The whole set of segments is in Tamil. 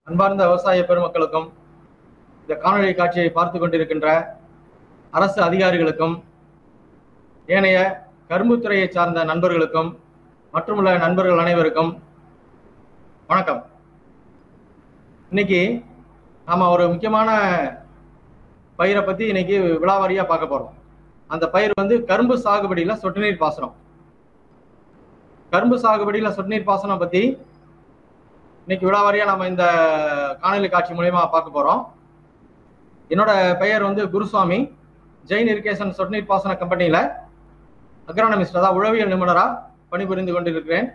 அன்பார்ந்த விவசாய பெருமக்களுக்கும் இந்த காணொளி காட்சியை பார்த்து கொண்டிருக்கின்ற அரசு அதிகாரிகளுக்கும் ஏனைய கரும்புத்துறையை சார்ந்த நண்பர்களுக்கும் மற்றுமுள்ள நண்பர்கள் அனைவருக்கும் வணக்கம் இன்னைக்கு நாம ஒரு முக்கியமான பயிரை பத்தி இன்னைக்கு விழாவாரியா பார்க்க போறோம் அந்த பயிர் வந்து கரும்பு சாகுபடியில சொட்டு நீர் பாசனம் கரும்பு சாகுபடியில சொட்டு நீர் பாசனம் பத்தி இன்னைக்கு விழாவாரியா நம்ம இந்த காணொலி காட்சி மூலயமா பார்க்க போறோம் என்னோட பெயர் வந்து குருசுவாமி ஜெயின் இரிகேஷன் சொட்டு நீர் பாசன கம்பெனியில அக்ரானமிஸ்ட் அதாவது உழவியல் நிபுணரா பணிபுரிந்து கொண்டிருக்கிறேன்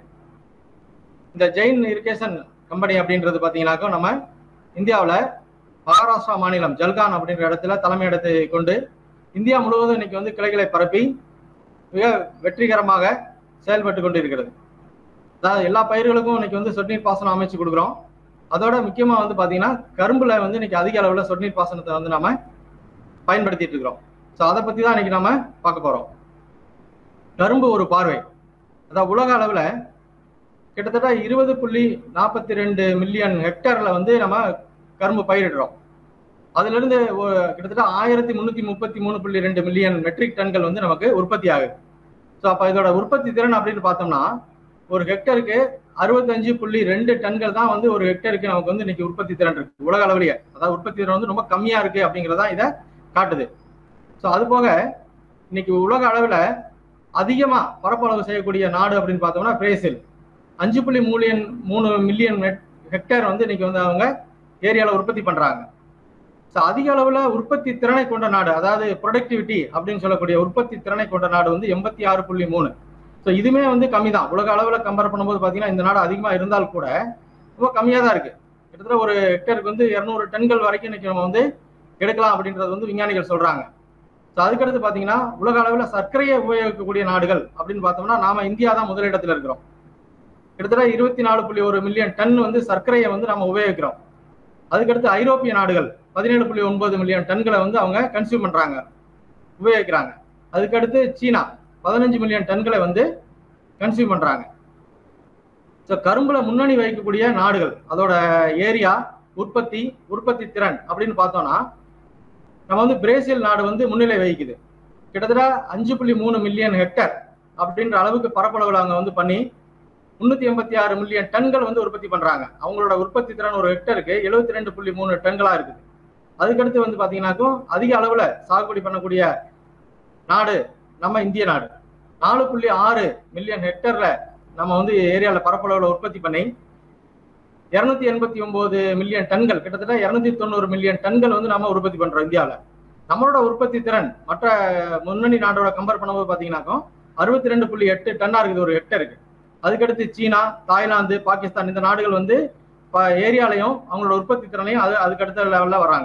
இந்த ஜெயின் இரிகேஷன் கம்பெனி அப்படின்றது பார்த்தீங்கன்னாக்கா நம்ம இந்தியாவில் மகாராஷ்டிரா மாநிலம் ஜல்கான் அப்படின்ற இடத்துல தலைமை இடத்தை கொண்டு இந்தியா முழுவதும் இன்னைக்கு வந்து கிளைகளை பரப்பி மிக வெற்றிகரமாக செயல்பட்டு கொண்டு இருக்கிறது அதாவது எல்லா பயிர்களுக்கும் இன்னைக்கு வந்து சொட்டு நீர் பாசனம் அமைச்சு கொடுக்குறோம் அதோட முக்கியமா வந்து பாத்தீங்கன்னா கரும்புல வந்து இன்னைக்கு அதிக அளவுல சொட்டு நீர் பாசனத்தை வந்து நாம பயன்படுத்திட்டு இருக்கிறோம் ஸோ அதை பத்தி தான் இன்னைக்கு நாம பார்க்க போறோம் கரும்பு ஒரு பார்வை அதாவது உலக அளவுல கிட்டத்தட்ட இருபது புள்ளி நாற்பத்தி ரெண்டு மில்லியன் ஹெக்டர்ல வந்து நம்ம கரும்பு பயிரிடுறோம் அதுல இருந்து ஒரு- கிட்டத்தட்ட ஆயிரத்தி முன்னூத்தி முப்பத்தி மூணு புள்ளி ரெண்டு மில்லியன் மெட்ரிக் டன்கள் வந்து நமக்கு உற்பத்தி ஆகுது ஸோ அப்ப இதோட உற்பத்தி திறன் அப்படின்னு பார்த்தோம்னா ஒரு ஹெக்டருக்கு அறுபத்தஞ்சு புள்ளி ரெண்டு டன்கள் தான் வந்து ஒரு ஹெக்டருக்கு நமக்கு வந்து இன்னைக்கு உற்பத்தி திறன் இருக்கு உலக அளவிலேயே அதாவது உற்பத்தி திறன் வந்து ரொம்ப கம்மியா இருக்கு அப்படிங்கிறதா இதை காட்டுது ஸோ அது போக இன்னைக்கு உலக அளவில் அதிகமா பரப்பளவு செய்யக்கூடிய நாடு அப்படின்னு பார்த்தோம்னா பிரேசில் அஞ்சு புள்ளி மூலியன் மூணு மில்லியன் ஹெக்டேர் வந்து இன்னைக்கு வந்து அவங்க ஏரியாவில் உற்பத்தி பண்றாங்க ஸோ அதிக அளவில் உற்பத்தி திறனை கொண்ட நாடு அதாவது ப்ரொடக்டிவிட்டி அப்படின்னு சொல்லக்கூடிய உற்பத்தி திறனை கொண்ட நாடு வந்து எண்பத்தி ஆறு புள்ளி மூணு ஸோ இதுவுமே வந்து கம்மி தான் உலக அளவில் கம்பேர் பண்ணும்போது பார்த்தீங்கன்னா இந்த நாடு அதிகமாக இருந்தால் கூட ரொம்ப கம்மியாக தான் இருக்கு கிட்டத்தட்ட ஒரு ஹெக்டருக்கு வந்து இரநூறு டன்கள் வரைக்கும் இன்னைக்கு நம்ம வந்து எடுக்கலாம் அப்படின்றது வந்து விஞ்ஞானிகள் சொல்றாங்க ஸோ அதுக்கடுத்து பார்த்தீங்கன்னா உலக அளவில் சர்க்கரையை உபயோகிக்கக்கூடிய நாடுகள் அப்படின்னு பார்த்தோம்னா நாம இந்தியா தான் முதலிடத்தில் இருக்கிறோம் கிட்டத்தட்ட இருபத்தி நாலு புள்ளி ஒரு மில்லியன் டன் வந்து சர்க்கரையை வந்து நம்ம உபயோகிக்கிறோம் அதுக்கடுத்து ஐரோப்பிய நாடுகள் பதினேழு புள்ளி ஒன்பது மில்லியன் டன்களை வந்து அவங்க கன்சியூம் பண்றாங்க உபயோகிக்கிறாங்க அதுக்கடுத்து சீனா பதினஞ்சு மில்லியன் டன்களை வந்து கன்சியூம் பண்றாங்க ஸோ கரும்புல முன்னணி வகிக்கக்கூடிய நாடுகள் அதோட ஏரியா உற்பத்தி உற்பத்தி திறன் அப்படின்னு பார்த்தோம்னா நம்ம வந்து பிரேசில் நாடு வந்து முன்னிலை வகிக்குது கிட்டத்தட்ட அஞ்சு புள்ளி மூணு மில்லியன் ஹெக்டர் அப்படின்ற அளவுக்கு பரப்பளவில் அவங்க வந்து பண்ணி முன்னூத்தி எண்பத்தி ஆறு மில்லியன் டன்கள் வந்து உற்பத்தி பண்றாங்க அவங்களோட உற்பத்தி திறன் ஒரு ஹெக்டருக்கு எழுபத்தி ரெண்டு புள்ளி மூணு டன்களா இருக்குது அதுக்கடுத்து வந்து பாத்தீங்கன்னாக்கும் அதிக அளவுல சாகுபடி பண்ணக்கூடிய நாடு நம்ம இந்திய நாடு நாலு புள்ளி ஆறு மில்லியன் ஹெக்டர்ல நம்ம வந்து ஏரியால பரப்பளவுல உற்பத்தி பண்ணி இருநூத்தி எண்பத்தி ஒன்பது மில்லியன் டன்கள் கிட்டத்தட்ட இருநூத்தி தொண்ணூறு மில்லியன் டன்கள் வந்து நம்ம உற்பத்தி பண்றோம் இந்தியாவில் நம்மளோட உற்பத்தி திறன் மற்ற முன்னணி நாடோட கம்பேர் பண்ணும்போது பாத்தீங்கன்னாக்கும் அறுபத்தி ரெண்டு புள்ளி எட்டு டன்னா இருக்குது ஒரு ஹெக்டருக்கு அதுக்கடுத்து சீனா தாய்லாந்து பாகிஸ்தான் இந்த நாடுகள் வந்து ஏரியாலையும் அவங்களோட உற்பத்தி திறனையும் அது அதுக்கடுத்த லெவல்ல வராங்க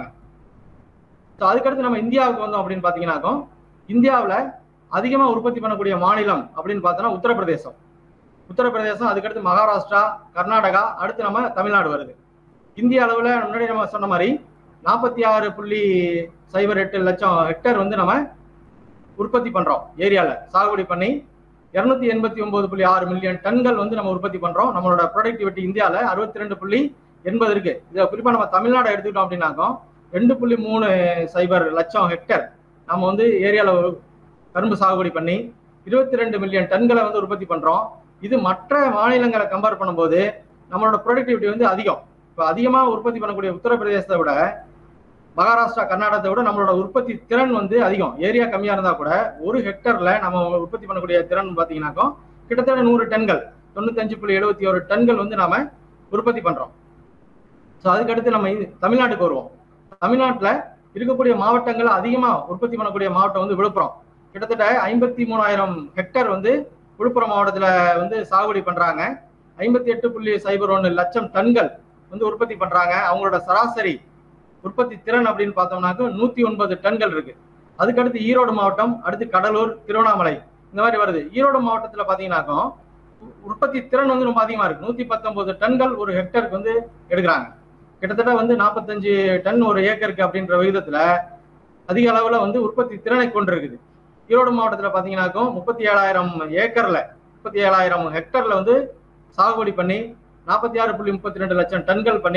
ஸோ அதுக்கடுத்து நம்ம இந்தியாவுக்கு வந்தோம் அப்படின்னு பாத்தீங்கன்னாக்கும் இந்தியாவில் அதிகமா உற்பத்தி பண்ணக்கூடிய மாநிலம் அப்படின்னு பார்த்தோம்னா உத்தரப்பிரதேசம் உத்தரப்பிரதேசம் அதுக்கடுத்து மகாராஷ்டிரா கர்நாடகா அடுத்து நம்ம தமிழ்நாடு வருது இந்திய அளவில் முன்னாடி நம்ம சொன்ன மாதிரி நாற்பத்தி ஆறு புள்ளி சைபர் எட்டு லட்சம் ஹெக்டர் வந்து நம்ம உற்பத்தி பண்றோம் ஏரியால சாகுபடி பண்ணி இருநூத்தி எண்பத்தி ஒன்பது புள்ளி ஆறு மில்லியன் டன்கள் வந்து நம்ம உற்பத்தி பண்றோம் நம்மளோட ப்ரொடக்டிவிட்டி இந்தியாவில் அறுபத்தி ரெண்டு புள்ளி எண்பது இருக்கு இதை குறிப்பா நம்ம தமிழ்நாடு எடுத்துக்கிட்டோம் அப்படின்னாக்கோ ரெண்டு புள்ளி மூணு சைபர் லட்சம் ஹெக்டர் நம்ம வந்து ஏரியால கரும்பு சாகுபடி பண்ணி இருபத்தி ரெண்டு மில்லியன் டன்களை வந்து உற்பத்தி பண்றோம் இது மற்ற மாநிலங்களை கம்பேர் பண்ணும்போது நம்மளோட ப்ரொடக்டிவிட்டி வந்து அதிகம் இப்போ அதிகமா உற்பத்தி பண்ணக்கூடிய உத்தரப்பிரதேசத்தை விட மகாராஷ்டிரா கர்நாடகத்தை விட நம்மளோட உற்பத்தி திறன் வந்து அதிகம் ஏரியா கம்மியா இருந்தா கூட ஒரு ஹெக்டர்ல நம்ம உற்பத்தி பண்ணக்கூடிய திறன் பாத்தீங்கன்னாக்கோ கிட்டத்தட்ட நூறு டன்கள் தொண்ணூத்தஞ்சு புள்ளி எழுபத்தி ஒரு டன்கள் வந்து நாம உற்பத்தி பண்றோம் ஸோ அதுக்கடுத்து நம்ம இது- தமிழ்நாட்டுக்கு வருவோம் தமிழ்நாட்டில் இருக்கக்கூடிய மாவட்டங்கள் அதிகமா உற்பத்தி பண்ணக்கூடிய மாவட்டம் வந்து விழுப்புரம் கிட்டத்தட்ட ஐம்பத்தி மூணாயிரம் ஹெக்டர் வந்து விழுப்புரம் மாவட்டத்துல வந்து சாகுபடி பண்றாங்க ஐம்பத்தி எட்டு புள்ளி சைபர் ஒன்று லட்சம் டன்கள் வந்து உற்பத்தி பண்றாங்க அவங்களோட சராசரி உற்பத்தி திறன் அப்படின்னு பார்த்தோம்னாக்க நூத்தி ஒன்பது டன்கள் இருக்கு அதுக்கடுத்து ஈரோடு மாவட்டம் அடுத்து கடலூர் திருவண்ணாமலை இந்த மாதிரி வருது ஈரோடு மாவட்டத்துல பாத்தீங்கன்னாக்கும் உ- உற்பத்தி திறன் வந்து ரொம்ப அதிகமா இருக்கு நூத்தி பத்தொன்பது டன்கள் ஒரு ஹெக்டருக்கு வந்து எடுக்கிறாங்க கிட்டத்தட்ட வந்து நாற்பத்தஞ்சு டன் ஒரு ஏக்கருக்கு அப்படின்ற விகிதத்துல அதிக அளவுல வந்து உற்பத்தி திறனை கொண்டிருக்குது ஈரோடு மாவட்டத்துல பாத்தீங்கன்னாக்கும் முப்பத்தி ஏழாயிரம் ஏக்கர்ல முப்பத்தி ஏழாயிரம் ஹெக்டர்ல வந்து சாகுபடி பண்ணி நாற்பத்தி ஆறு புள்ளி முப்பத்தி ரெண்டு லட்சம் டன்கள் பண்ணி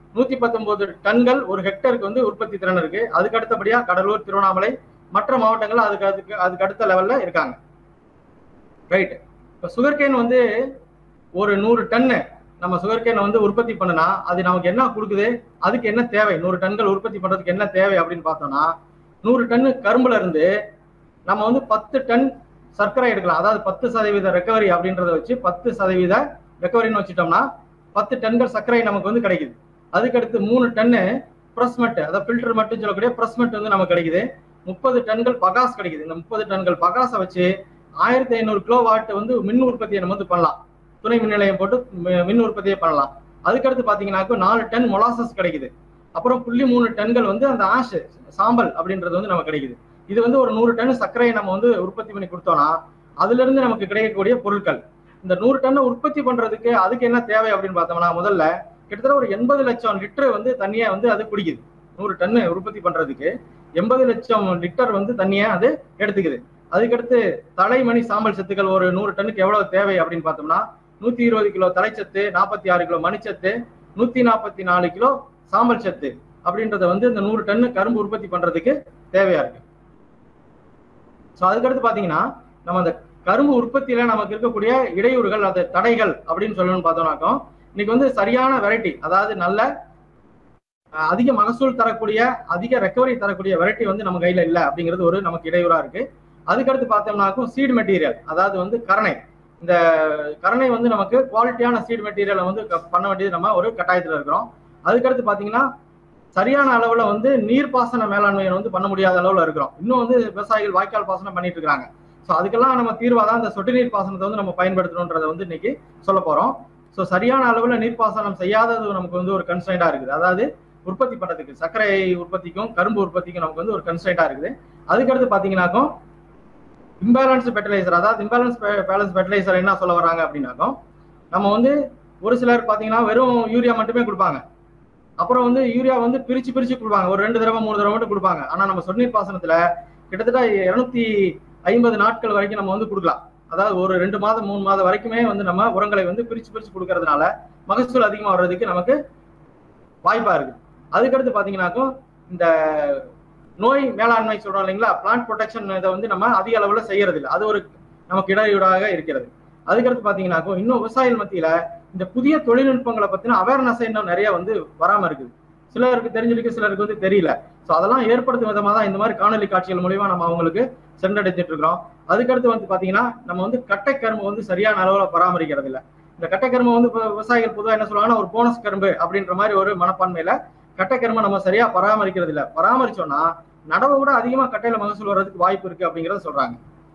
நூத்தி பத்தொன்பது டன்கள் ஒரு ஹெக்டருக்கு வந்து உற்பத்தி திறன் இருக்கு அதுக்கு அடுத்தபடியா கடலூர் திருவண்ணாமலை மற்ற மாவட்டங்கள் அதுக்கு அதுக்கு அதுக்கு அடுத்த லெவல்ல இருக்காங்க ரைட் இப்போ சுகர்கேன் வந்து ஒரு நூறு டன்னு நம்ம சுகர்கேனை வந்து உற்பத்தி பண்ணுனா அது நமக்கு என்ன கொடுக்குது அதுக்கு என்ன தேவை நூறு டன்கள் உற்பத்தி பண்றதுக்கு என்ன தேவை அப்படின்னு பார்த்தோம்னா நூறு டன்னு கரும்புல இருந்து நம்ம வந்து பத்து டன் சர்க்கரை எடுக்கலாம் அதாவது பத்து சதவீத ரெக்கவரி அப்படின்றத வச்சு பத்து சதவீத ரெக்கவரின்னு வச்சுட்டோம்னா பத்து டன்கள் சர்க்கரை நமக்கு வந்து கிடைக்குது அதுக்கடுத்து மூணு டன்னு ப்ரெஸ்மெட் அதாவது ஃபில்டர் மட்டும் சொல்லக்கூடிய ப்ரெஸ்மெட் வந்து நமக்கு கிடைக்குது முப்பது டன்கள் பகாஸ் கிடைக்குது இந்த முப்பது டன்கள் பகாஸை வச்சு ஆயிரத்தி ஐநூறு கிலோ வாட் வந்து மின் உற்பத்தியை நம்ம வந்து பண்ணலாம் துணை மின் நிலையம் போட்டு மி- மின் உற்பத்தியை பண்ணலாம் அதுக்கடுத்து பாத்தீங்கன்னாக்கா நாலு டன் மொலாசஸ் கிடைக்குது அப்புறம் புள்ளி மூணு டன்கள் வந்து அந்த ஆஷ் சாம்பல் அப்படின்றது வந்து நமக்கு கிடைக்குது இது வந்து ஒரு நூறு டன் சர்க்கரையை நம்ம வந்து உற்பத்தி பண்ணி கொடுத்தோம்னா அதுல இருந்து நமக்கு கிடைக்கக்கூடிய பொருட்கள் இந்த நூறு டன்னை உற்பத்தி பண்றதுக்கு அதுக்கு என்ன தேவை அப்படின்னு பார்த்தோம்னா முதல்ல கிட்டத்தட்ட ஒரு எண்பது லட்சம் லிட்டர் வந்து தண்ணியை வந்து அது குடிக்குது நூறு டன்னு உற்பத்தி பண்றதுக்கு எண்பது லட்சம் லிட்டர் வந்து தண்ணியை அது எடுத்துக்குது அதுக்கடுத்து தலைமணி சாம்பல் சத்துக்கள் ஒரு நூறு டன்னுக்கு எவ்வளவு தேவை அப்படின்னு பார்த்தோம்னா நூத்தி இருபது கிலோ தலைச்சத்து நாற்பத்தி ஆறு கிலோ மணிச்சத்து நூத்தி நாற்பத்தி நாலு கிலோ சாம்பல் சத்து அப்படின்றத வந்து இந்த நூறு டன்னு கரும்பு உற்பத்தி பண்றதுக்கு தேவையா இருக்கு ஸோ அதுக்கடுத்து பாத்தீங்கன்னா நம்ம அந்த கரும்பு உற்பத்தியில நமக்கு இருக்கக்கூடிய இடையூறுகள் அது தடைகள் அப்படின்னு சொல்லணும்னு பார்த்தோம்னாக்கோ இன்னைக்கு வந்து சரியான வெரைட்டி அதாவது நல்ல அஹ், அதிக மகசூல் தரக்கூடிய அதிக ரெக்கவரி தரக்கூடிய வெரைட்டி வந்து நம்ம கையில இல்லை அப்படிங்கிறது ஒரு நமக்கு இடையூறா இருக்கு அதுக்கடுத்து பார்த்தோம்னாக்கும் சீட் மெட்டீரியல் அதாவது வந்து கரணை இந்த கரணை வந்து நமக்கு குவாலிட்டியான சீட் மெட்டீரியலை வந்து க- பண்ண வேண்டியது நம்ம ஒரு கட்டாயத்தில் இருக்கிறோம் அதுக்கடுத்து பார்த்தீங்கன்னா சரியான அளவுல வந்து நீர்ப்பாசன மேலாண்மையை வந்து பண்ண முடியாத அளவுல இருக்கிறோம் இன்னும் வந்து விவசாயிகள் வாய்க்கால் பாசனம் பண்ணிட்டு இருக்காங்க ஸோ அதுக்கெல்லாம் நம்ம தீர்வாக தான் இந்த சொட்டு நீர் பாசனத்தை வந்து நம்ம பயன்படுத்தணுன்றதை வந்து இன்னைக்கு சொல்ல போறோம் ஸோ சரியான அளவுல நீர்ப்பாசனம் செய்யாதது நமக்கு வந்து ஒரு கன்ஸ்டைண்டா இருக்குது அதாவது உற்பத்தி பண்றதுக்கு சர்க்கரை உற்பத்திக்கும் கரும்பு உற்பத்திக்கும் நமக்கு வந்து ஒரு கன்ஸ்டைண்டா இருக்குது அதுக்கடுத்து பாத்தீங்கன்னாக்கும் இம்பேலன்ஸ் ஃபெர்டிலைசர் அதாவது இம்பேலன்ஸ் பேலன்ஸ் ஃபெர்டிலைசர் என்ன சொல்ல வராங்க அப்படின்னாக்கும் நம்ம வந்து ஒரு சிலர் பாத்தீங்கன்னா வெறும் யூரியா மட்டுமே கொடுப்பாங்க அப்புறம் வந்து யூரியா வந்து பிரிச்சு பிரிச்சு கொடுப்பாங்க ஒரு ரெண்டு தடவை மூணு தடவை மட்டும் கொடுப்பாங்க ஆனா நம்ம சொன்னீர் பாசனத்துல கிட்டத்தட்ட இருநூத்தி ஐம்பது நாட்கள் வரைக்கும் நம்ம வந்து கொடுக்கலாம் அதாவது ஒரு ரெண்டு மாதம் மூணு மாதம் வரைக்குமே வந்து நம்ம உரங்களை வந்து பிரிச்சு பிரிச்சு கொடுக்கறதுனால மகசூல் அதிகமா வர்றதுக்கு நமக்கு வாய்ப்பா இருக்கு அதுக்கடுத்து பாத்தீங்கன்னாக்கும் இந்த நோய் மேலாண்மை சொல்றோம் இல்லைங்களா பிளான்ட் ப்ரொடெக்ஷன் இதை வந்து நம்ம அதிக அளவுல செய்யறது இல்லை அது ஒரு நமக்கு இடையூறாக இருக்கிறது அதுக்கடுத்து பாத்தீங்கன்னாக்கும் இன்னும் விவசாயிகள் மத்தியில இந்த புதிய தொழில்நுட்பங்களை பத்தின அவேர்னஸ் இன்னும் நிறைய வந்து வராம இருக்குது சிலருக்கு தெரிஞ்சிருக்கு சிலருக்கு வந்து தெரியல ஸோ அதெல்லாம் ஏற்படுத்தும் விதமா தான் இந்த மாதிரி காணொலி காட்சிகள் மூலியமா நம்ம அவங்களுக்கு சென்றடைஞ்சிட்டு இருக்கிறோம் அதுக்கடுத்து வந்து பாத்தீங்கன்னா நம்ம வந்து கட்டை கரும்பு வந்து சரியான அளவுல பராமரிக்கிறது இல்ல இந்த கட்டை கரும்பு வந்து இப்ப விவசாயிகள் பொதுவாக என்ன சொல்லுவாங்கன்னா ஒரு போனஸ் கரும்பு அப்படின்ற மாதிரி ஒரு மனப்பான்மையில கட்டை கரும்பை நம்ம சரியா பராமரிக்கிறது இல்ல பராமரிச்சோம்னா நடவை விட அதிகமா கட்டையில மகசூல் வர்றதுக்கு வாய்ப்பு இருக்கு அப்படிங்கறத சொல்றாங்க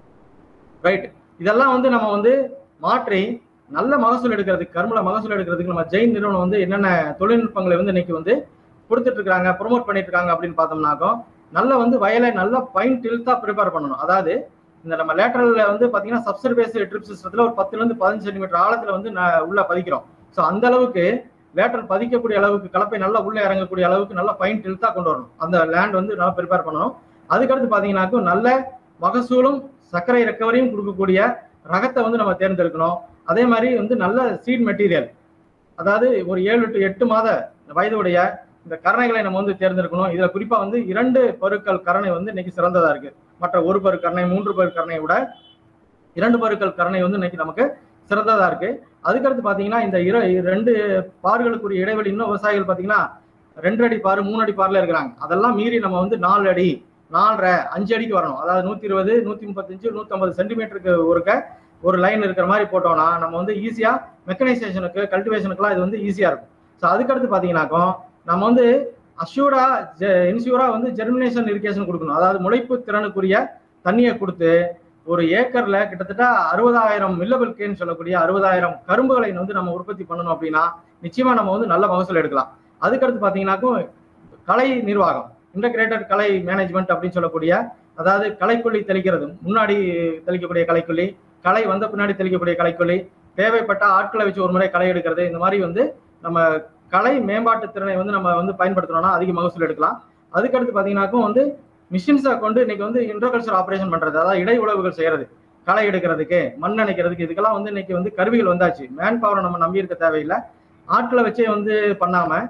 ரைட் இதெல்லாம் வந்து நம்ம வந்து மாற்றி நல்ல மகசூல் எடுக்கிறதுக்கு கரும்புல மகசூல் எடுக்கிறதுக்கு நம்ம ஜெயின் நிறுவனம் வந்து என்னென்ன தொழில்நுட்பங்களை வந்து இன்னைக்கு வந்து கொடுத்துட்டு இருக்காங்க ப்ரொமோட் பண்ணிட்டு இருக்காங்க அப்படின்னு பார்த்தோம்னாக்கோ நல்ல வந்து வயலை நல்ல பைன் டில்த்தா ப்ரிப்பேர் பண்ணணும் அதாவது இந்த நம்ம லேட்டரல்ல வந்து பாத்தீங்கன்னா சப்சர்பேஸ் ட்ரிப் சிஸ்டத்துல ஒரு பத்துல இருந்து பதினஞ்சு சென்டிமீட்டர் ஆழத்துல வந்து ந- உள்ள பதிக்கிறோம் ஸோ அந்த அளவுக்கு லேட்டரல் பதிக்கக்கூடிய அளவுக்கு கலப்பை நல்லா உள்ள இறங்கக்கூடிய அளவுக்கு நல்ல பைன் டில்த்தா கொண்டு வரணும் அந்த லேண்ட் வந்து நல்லா ப்ரிப்பேர் பண்ணணும் அதுக்கடுத்து பாத்தீங்கன்னாக்கும் நல்ல மகசூலும் சர்க்கரை ரெக்கவரியும் கொடுக்கக்கூடிய ரகத்தை வந்து நம்ம தேர்ந்தெடுக்கணும் அதே மாதிரி வந்து நல்ல சீட் மெட்டீரியல் அதாவது ஒரு ஏழு டு எட்டு மாத வயதுடைய இந்த கரணைகளை நம்ம வந்து தேர்ந்தெடுக்கணும் இதுல குறிப்பா வந்து இரண்டு பருக்கள் கரணை வந்து இன்னைக்கு சிறந்ததா இருக்கு மற்ற ஒரு பரு கரணை மூன்று பரு கரணையை விட இரண்டு பருக்கள் கரணை வந்து இன்னைக்கு நமக்கு சிறந்ததா இருக்கு அதுக்கடுத்து பாத்தீங்கன்னா இந்த இர ரெண்டு பார்களுக்குரிய இடைவெளி இன்னும் விவசாயிகள் பாத்தீங்கன்னா ரெண்டு அடி பாரு மூணு அடி பார்ல இருக்கிறாங்க அதெல்லாம் மீறி நம்ம வந்து நாலு அடி நாலரை அஞ்சு அடிக்கு வரணும் அதாவது நூத்தி இருபது நூத்தி முப்பத்தஞ்சு நூத்தி ஐம்பது சென்டிமீட்டருக்கு ஒருக்க ஒரு லைன் இருக்கிற மாதிரி போட்டோம்னா நம்ம வந்து ஈஸியா மெக்கனைசேஷனுக்கு கல்டிவேஷனுக்குலாம் இது வந்து ஈஸியா இருக்கும் ஸோ அதுக்கடுத்து பாத்தீங்கன்னாக்கும் நம்ம வந்து அஷ்யூரா இன்சூரா வந்து ஜெர்மினேஷன் இரிகேஷன் கொடுக்கணும் அதாவது முளைப்பு திறனுக்குரிய தண்ணியை கொடுத்து ஒரு ஏக்கர்ல கிட்டத்தட்ட அறுபதாயிரம் மில்லபிள் கேன்னு சொல்லக்கூடிய அறுபதாயிரம் கரும்புகளை வந்து நம்ம உற்பத்தி பண்ணணும் அப்படின்னா நிச்சயமா நம்ம வந்து நல்ல மகசூல் எடுக்கலாம் அதுக்கடுத்து பாத்தீங்கன்னாக்கும் கலை நிர்வாகம் இன்டகிரேட்டட் கலை மேனேஜ்மெண்ட் அப்படின்னு சொல்லக்கூடிய அதாவது களைக்கொல்லி தெளிக்கிறது முன்னாடி தெளிக்கக்கூடிய களைக்கொல்லி களை வந்த பின்னாடி தெளிக்கக்கூடிய களைக்கொல்லி தேவைப்பட்ட ஆட்களை வச்சு ஒரு முறை களை எடுக்கிறது இந்த மாதிரி வந்து நம்ம கலை மேம்பாட்டு திறனை வந்து நம்ம வந்து பயன்படுத்தணும்னா அதிக மகசூல் எடுக்கலாம் அதுக்கடுத்து பாத்தீங்கன்னாக்கும் வந்து மிஷின்ஸை கொண்டு இன்னைக்கு வந்து இன்ட்ரோகல்ச்சர் ஆபரேஷன் பண்றது அதாவது இடை உழவுகள் செய்யறது களை எடுக்கிறதுக்கு மண் அணைக்கிறதுக்கு இதுக்கெல்லாம் வந்து இன்னைக்கு வந்து கருவிகள் வந்தாச்சு மேன் பவரை நம்ம நம்பி இருக்க தேவையில்லை ஆட்களை வச்சே வந்து பண்ணாம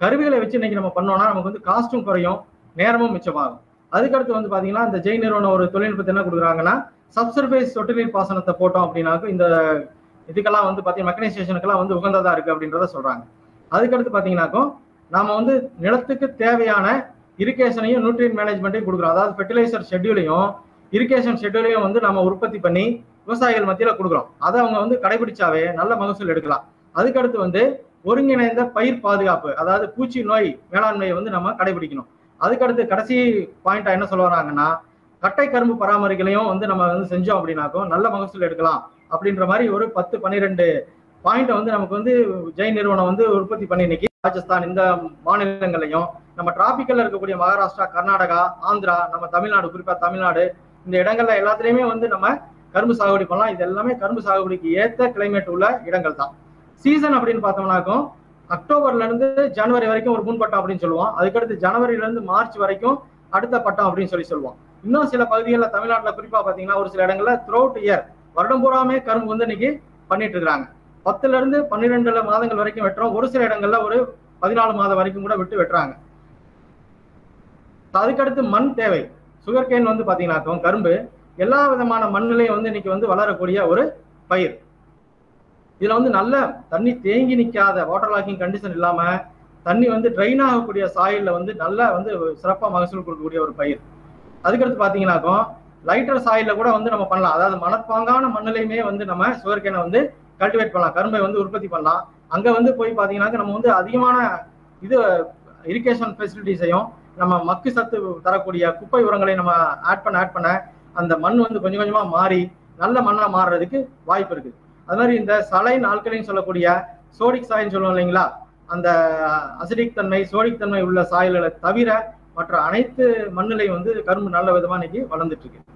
கருவிகளை வச்சு இன்னைக்கு நம்ம பண்ணோம்னா நமக்கு வந்து காஸ்ட்டும் குறையும் நேரமும் மிச்சமாகும் அதுக்கடுத்து வந்து பாத்தீங்கன்னா இந்த ஜெய் நிறுவனம் ஒரு தொழில்நுட்பத்தை என்ன கொடுக்குறாங்கன்னா சப்சர்பேஸ் சொட்டு நீர் பாசனத்தை போட்டோம் அப்படின்னாக்க இந்த இதுக்கெல்லாம் வந்து பாத்தீங்கன்னா மெக்கனைசேஷனுக்கெல்லாம் வந்து உகந்ததா இருக்கு அப்படின்றத சொல்றாங்க அதுக்கடுத்து பாத்தீங்கன்னாக்கும் நாம வந்து நிலத்துக்கு தேவையான இரிகேஷனையும் நியூட்ரியன் மேனேஜ்மெண்ட்டையும் கொடுக்குறோம் அதாவது ஃபெர்டிலைசர் ஷெட்யூலையும் இரிகேஷன் ஷெட்யூலையும் வந்து நம்ம உற்பத்தி பண்ணி விவசாயிகள் மத்தியில கொடுக்குறோம் அதை அவங்க வந்து கடைபிடிச்சாவே நல்ல மகசூல் எடுக்கலாம் அதுக்கடுத்து வந்து ஒருங்கிணைந்த பயிர் பாதுகாப்பு அதாவது பூச்சி நோய் மேலாண்மையை வந்து நம்ம கடைபிடிக்கணும் அதுக்கடுத்து கடைசி பாயிண்டா என்ன சொல்ல வராங்கன்னா கட்டை கரும்பு பராமரிக்கலையும் வந்து நம்ம வந்து செஞ்சோம் அப்படின்னாக்கும் நல்ல மகசூல் எடுக்கலாம் அப்படின்ற மாதிரி ஒரு பத்து பன்னிரெண்டு பாயிண்ட்டை வந்து நமக்கு வந்து ஜெய் நிறுவனம் வந்து உற்பத்தி பண்ணி இன்னைக்கு ராஜஸ்தான் இந்த மாநிலங்களையும் நம்ம டிராபிக்கல்ல இருக்கக்கூடிய மகாராஷ்டிரா கர்நாடகா ஆந்திரா நம்ம தமிழ்நாடு குறிப்பா தமிழ்நாடு இந்த இடங்கள்ல எல்லாத்துலயுமே வந்து நம்ம கரும்பு சாகுபடி பண்ணலாம் இது எல்லாமே கரும்பு சாகுபடிக்கு ஏத்த கிளைமேட் உள்ள இடங்கள் தான் சீசன் அப்படின்னு பார்த்தோம்னாக்கும் அக்டோபர்ல இருந்து ஜனவரி வரைக்கும் ஒரு முன்பட்டம் அப்படின்னு சொல்லுவோம் அதுக்கடுத்து ஜனவரில இருந்து மார்ச் வரைக்கும் அடுத்த பட்டம் அப்படின்னு சொல்லி சொல்லுவோம் இன்னும் சில பகுதிகளில் தமிழ்நாட்டில் குறிப்பா பாத்தீங்கன்னா ஒரு சில இடங்கள்ல த்ரூ இயர் வருடம் பூராமே கரும்பு வந்து இன்னைக்கு பண்ணிட்டு இருக்காங்க பத்துல இருந்து பன்னிரெண்டு மாதங்கள் வரைக்கும் வெட்டுறோம் ஒரு சில இடங்கள்ல ஒரு பதினாலு மாதம் வரைக்கும் கூட விட்டு வெட்டுறாங்க அதுக்கடுத்து மண் தேவை சுகர் கேன் வந்து பாத்தீங்கன்னாக்கும் கரும்பு எல்லா விதமான மண்ணிலையும் வந்து இன்னைக்கு வந்து வளரக்கூடிய ஒரு பயிர் இதுல வந்து நல்ல தண்ணி தேங்கி நிக்காத வாட்டர் லாக்கிங் கண்டிஷன் இல்லாம தண்ணி வந்து ட்ரைன் ஆகக்கூடிய சாயில்ல வந்து நல்லா வந்து சிறப்பா மகசூல் கொடுக்கக்கூடிய ஒரு பயிர் அதுக்கடுத்து பாத்தீங்கன்னாக்கும் லைட்டர் சாயில்ல கூட வந்து நம்ம பண்ணலாம் அதாவது மணற்பாங்கான மண்ணிலையுமே வந்து நம்ம சுகர் கேனை வந்து கல்டிவேட் பண்ணலாம் கரும்பை வந்து உற்பத்தி பண்ணலாம் அங்க வந்து போய் பாத்தீங்கன்னாக்க நம்ம வந்து அதிகமான இது இரிகேஷன் ஃபெசிலிட்டிஸையும் நம்ம மக்கு சத்து தரக்கூடிய குப்பை உரங்களை நம்ம ஆட் பண்ண ஆட் பண்ண அந்த மண் வந்து கொஞ்சம் கொஞ்சமா மாறி நல்ல மண்ணா மாறுறதுக்கு வாய்ப்பு இருக்கு அது மாதிரி இந்த சலைன் ஆல்கலைன்னு சொல்லக்கூடிய சோடிக் சாயின்னு சொல்லுவோம் இல்லைங்களா அந்த அசிடிக் தன்மை சோடிக் தன்மை உள்ள சாயல்களை தவிர மற்ற அனைத்து மண்ணிலையும் வந்து கரும்பு நல்ல விதமா இன்னைக்கு வளர்ந்துட்டு இருக்கு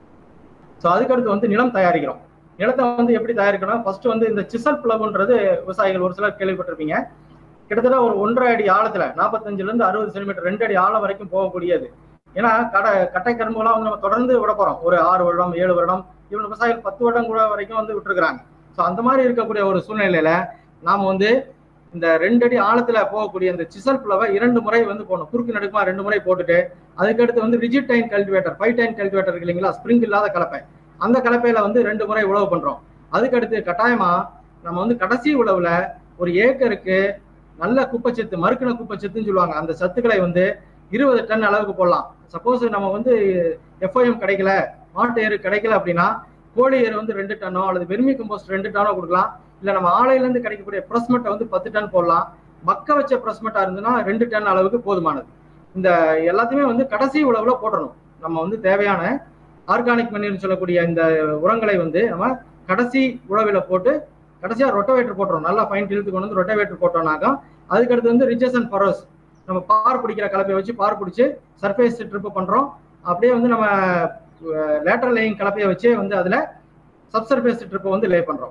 ஸோ அதுக்கடுத்து வந்து நிலம் தயாரிக்கிறோம் நிலத்தை வந்து எப்படி தயாரிக்கணும் ஃபர்ஸ்ட் வந்து இந்த சிசல் பிளவுன்றது விவசாயிகள் ஒரு சிலர் கேள்விப்பட்டிருப்பீங்க கிட்டத்தட்ட ஒரு ஒன்றரை அடி ஆழத்துல நாற்பத்தஞ்சுல இருந்து அறுபது சென்டிமீட்டர் ரெண்டு அடி ஆழம் வரைக்கும் போகக்கூடியது ஏன்னா கடை கட்டை கரும்புலாம் வந்து நம்ம தொடர்ந்து விட போறோம் ஒரு ஆறு வருடம் ஏழு வருடம் இவன் விவசாயிகள் பத்து வருடம் கூட வரைக்கும் வந்து விட்டுருக்காங்க ஸோ அந்த மாதிரி இருக்கக்கூடிய ஒரு சூழ்நிலையில நாம வந்து இந்த ரெண்டு அடி ஆழத்துல போகக்கூடிய இந்த சிசல் பிளவை இரண்டு முறை வந்து போடணும் குறுக்கு நடுக்குமா ரெண்டு முறை போட்டுட்டு அதுக்கடுத்து வந்து rigid tine cultivator five tine cultivator இருக்கு இல்லைங்களா ஸ்ப்ரிங் இல்லாத கலப்பை அந்த கலப்பையில வந்து ரெண்டு முறை உழவு பண்றோம் அதுக்கடுத்து கட்டாயமா நம்ம வந்து கடைசி உழவுல ஒரு ஏக்கருக்கு நல்ல குப்பைச்சத்து மறுக்கின குப்பைச்சத்துன்னு சொல்லுவாங்க அந்த சத்துக்களை வந்து இருபது டன் அளவுக்கு போடலாம் சப்போஸ் நம்ம வந்து எஃப்ஐஎம் கிடைக்கல மாட்டு எரு கிடைக்கல அப்படின்னா கோழி எரு வந்து ரெண்டு டன்னோ அல்லது வெர்மி கம்போஸ்ட் ரெண்டு டன்னோ கொடுக்கலாம் இல்ல நம்ம ஆலையில இருந்து கிடைக்கக்கூடிய பிரஸ்மெட்டை வந்து பத்து டன் போடலாம் மக்க வச்ச பிரஸ்மெட்டா இருந்ததுன்னா ரெண்டு டன் அளவுக்கு போதுமானது இந்த எல்லாத்தையுமே வந்து கடைசி உழவுல போடணும் நம்ம வந்து தேவையான ஆர்கானிக் மண்ணில் சொல்லக்கூடிய இந்த உரங்களை வந்து நம்ம கடைசி உழவில போட்டு கடைசியா ரொட்டவேட்டர் போட்டுரும் நல்லா ஃபைன் இழுத்து கொண்டு வந்து ரொட்டவேட்டர் போட்டோம்னாக்கா அதுக்கடுத்து வந்து ரிச்சஸ் அண்ட் பரோஸ் நம்ம பார் பிடிக்கிற கலப்பையை வச்சு பார் பிடிச்சி சர்ஃபேஸ் ட்ரிப் பண்றோம் அப்படியே வந்து நம்ம லேட்டர் லேயிங் கலப்பையை வச்சே வந்து அதுல சப்சர்ஃபேஸ் ட்ரிப்பை வந்து லே பண்றோம்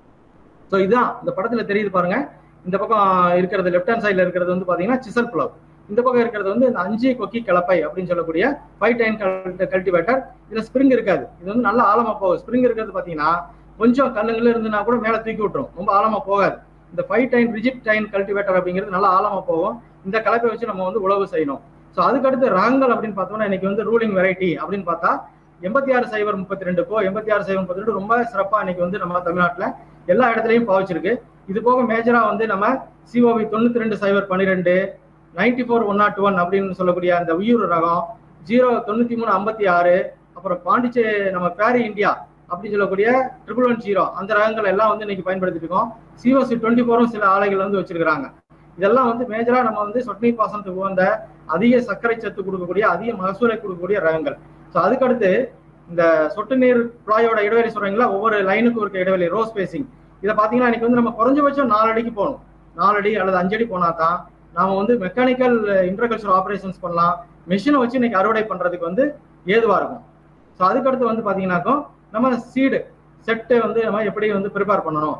ஸோ இதுதான் இந்த படத்துல தெரியுது பாருங்க இந்த பக்கம் இருக்கிறது லெஃப்ட் ஹேண்ட் சைட்ல இருக்கிறது வந்து பாத்தீங்கன்னா சிசல் பிளவ் இந்த பக்கம் இருக்கிறது வந்து இந்த அஞ்சு கொக்கி கலப்பை அப்படின்னு சொல்லக்கூடிய ஃபைவ் டைன் கல்டிவேட்டர் இதுல ஸ்ப்ரிங் இருக்காது இது வந்து நல்ல ஆழமா போகும் ஸ்ப்ரிங் இருக்கிறது பாத்தீங்கன்னா கொஞ்சம் கல்லுங்கள இருந்துன்னா கூட மேல தூக்கி விட்டுரும் ரொம்ப ஆழமா போகாது இந்த five tine rigid tine cultivator அப்படிங்கிறது நல்லா ஆழமா போகும் இந்த கலப்பை வச்சு நம்ம வந்து உழவு செய்யணும் ஸோ அதுக்கடுத்து ரகங்கள் அப்படின்னு பார்த்தோம்னா இன்னைக்கு வந்து ரூலிங் வெரைட்டி அப்படின்னு பார்த்தா எண்பத்தி ஆறு சைபர் முப்பத்தி ரெண்டுக்கோ எண்பத்தி ஆறு சைபர் முப்பத்தி ரெண்டு ரொம்ப சிறப்பா இன்னைக்கு வந்து நம்ம தமிழ்நாட்டில் எல்லா இடத்துலையும் பாவிச்சிருக்கு இது போக மேஜரா வந்து நம்ம சிஓவி தொண்ணூத்தி ரெண்டு சைபர் பன்னிரெண்டு ninety four one nought one அப்படின்னு சொல்லக்கூடிய அந்த உயிர் ரகம் ஜீரோ தொண்ணூத்தி மூணு ஐம்பத்தி ஆறு அப்புறம் பாண்டிச்சே நம்ம பேரி இந்தியா அப்படின்னு சொல்லக்கூடிய ட்ரிபிள் ஒன் ஜீரோ அந்த ரகங்கள் எல்லாம் வந்து இன்னைக்கு பயன்படுத்திட்டு இருக்கோம் சிஓசி டுவெண்ட்டி ஃபோரும் சில ஆலைகள் வந்து வச்சிருக்காங்க இதெல்லாம் வந்து மேஜரா நம்ம வந்து சொட்டு நீர் பாசனத்துக்கு வந்த அதிக சர்க்கரை சத்து கொடுக்கக்கூடிய அதிக மகசூலை கொடுக்கக்கூடிய ரகங்கள் ஸோ அதுக்கடுத்து இந்த சொட்டு நீர் குழாயோட இடைவெளி சொல்றீங்களா ஒவ்வொரு லைனுக்கும் இருக்க இடைவெளி ரோஸ் ஸ்பேசிங் இதை பார்த்தீங்கன்னா இன்னைக்கு வந்து நம்ம குறைஞ்சபட்சம் நாலு அடிக்கு போகணும் நாலு அடி அல்லது அஞ்சு அடி போனா தான் நாம வந்து மெக்கானிக்கல் இன்டர்கல்ச்சர் ஆப்ரேஷன்ஸ் பண்ணலாம் மிஷினை வச்சு இன்னைக்கு அறுவடை பண்றதுக்கு வந்து ஏதுவா இருக்கும் ஸோ அதுக்கடுத்து வந்து பாத்தீங்கன்னாக்கும் நம்ம சீடு செட்டை வந்து நம்ம எப்படி வந்து ப்ரிப்பேர் பண்ணணும்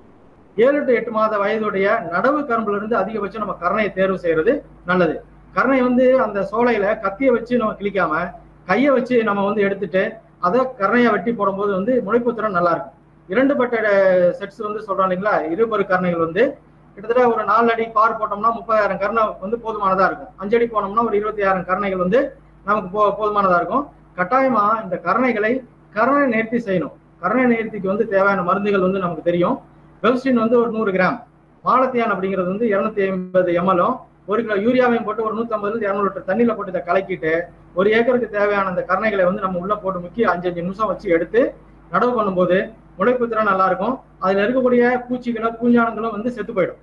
ஏழு டு எட்டு மாத வயதுடைய நடவு கரும்புல இருந்து அதிகபட்சம் நம்ம கரணையை தேர்வு செய்யறது நல்லது கரணை வந்து அந்த சோலையில கத்தியை வச்சு நம்ம கிளிக்காம கையை வச்சு நம்ம வந்து எடுத்துட்டு அதை கரணையை வெட்டி போடும்போது வந்து முளைப்பு திறன் நல்லா இருக்கும் இரண்டு பட்ட செட்ஸ் வந்து சொல்றோம் இல்லைங்களா இருபரு கரணைகள் வந்து கிட்டத்தட்ட ஒரு நாலு அடி பார் போட்டோம்னா முப்பதாயிரம் கருணை வந்து போதுமானதா இருக்கும் அஞ்சு அடி போனோம்னா ஒரு இருபத்தி ஆயிரம் கருணைகள் வந்து நமக்கு போ போதுமானதா இருக்கும் கட்டாயமா இந்த கருணைகளை கருணை நேர்த்தி செய்யணும் கருணை நேர்த்திக்கு வந்து தேவையான மருந்துகள் வந்து நமக்கு தெரியும் பெல்ஸ்டின் வந்து ஒரு நூறு கிராம் மாலத்தியான் அப்படிங்கிறது வந்து இருநூத்தி ஐம்பது எம்எல்லும் ஒரு கிலோ யூரியாவையும் போட்டு ஒரு நூத்தி ஐம்பதுல இருந்து இரநூறு லிட்டர் தண்ணியில போட்டு இதை கலக்கிட்டு ஒரு ஏக்கருக்கு தேவையான அந்த கருணைகளை வந்து நம்ம உள்ள போட்டு முக்கி அஞ்சு அஞ்சு நிமிஷம் வச்சு எடுத்து நடவு பண்ணும்போது முளைப்பு திறன் நல்லா இருக்கும் அதுல இருக்கக்கூடிய பூச்சிகளோ பூஞ்சானங்களும் வந்து செத்து போயிடும்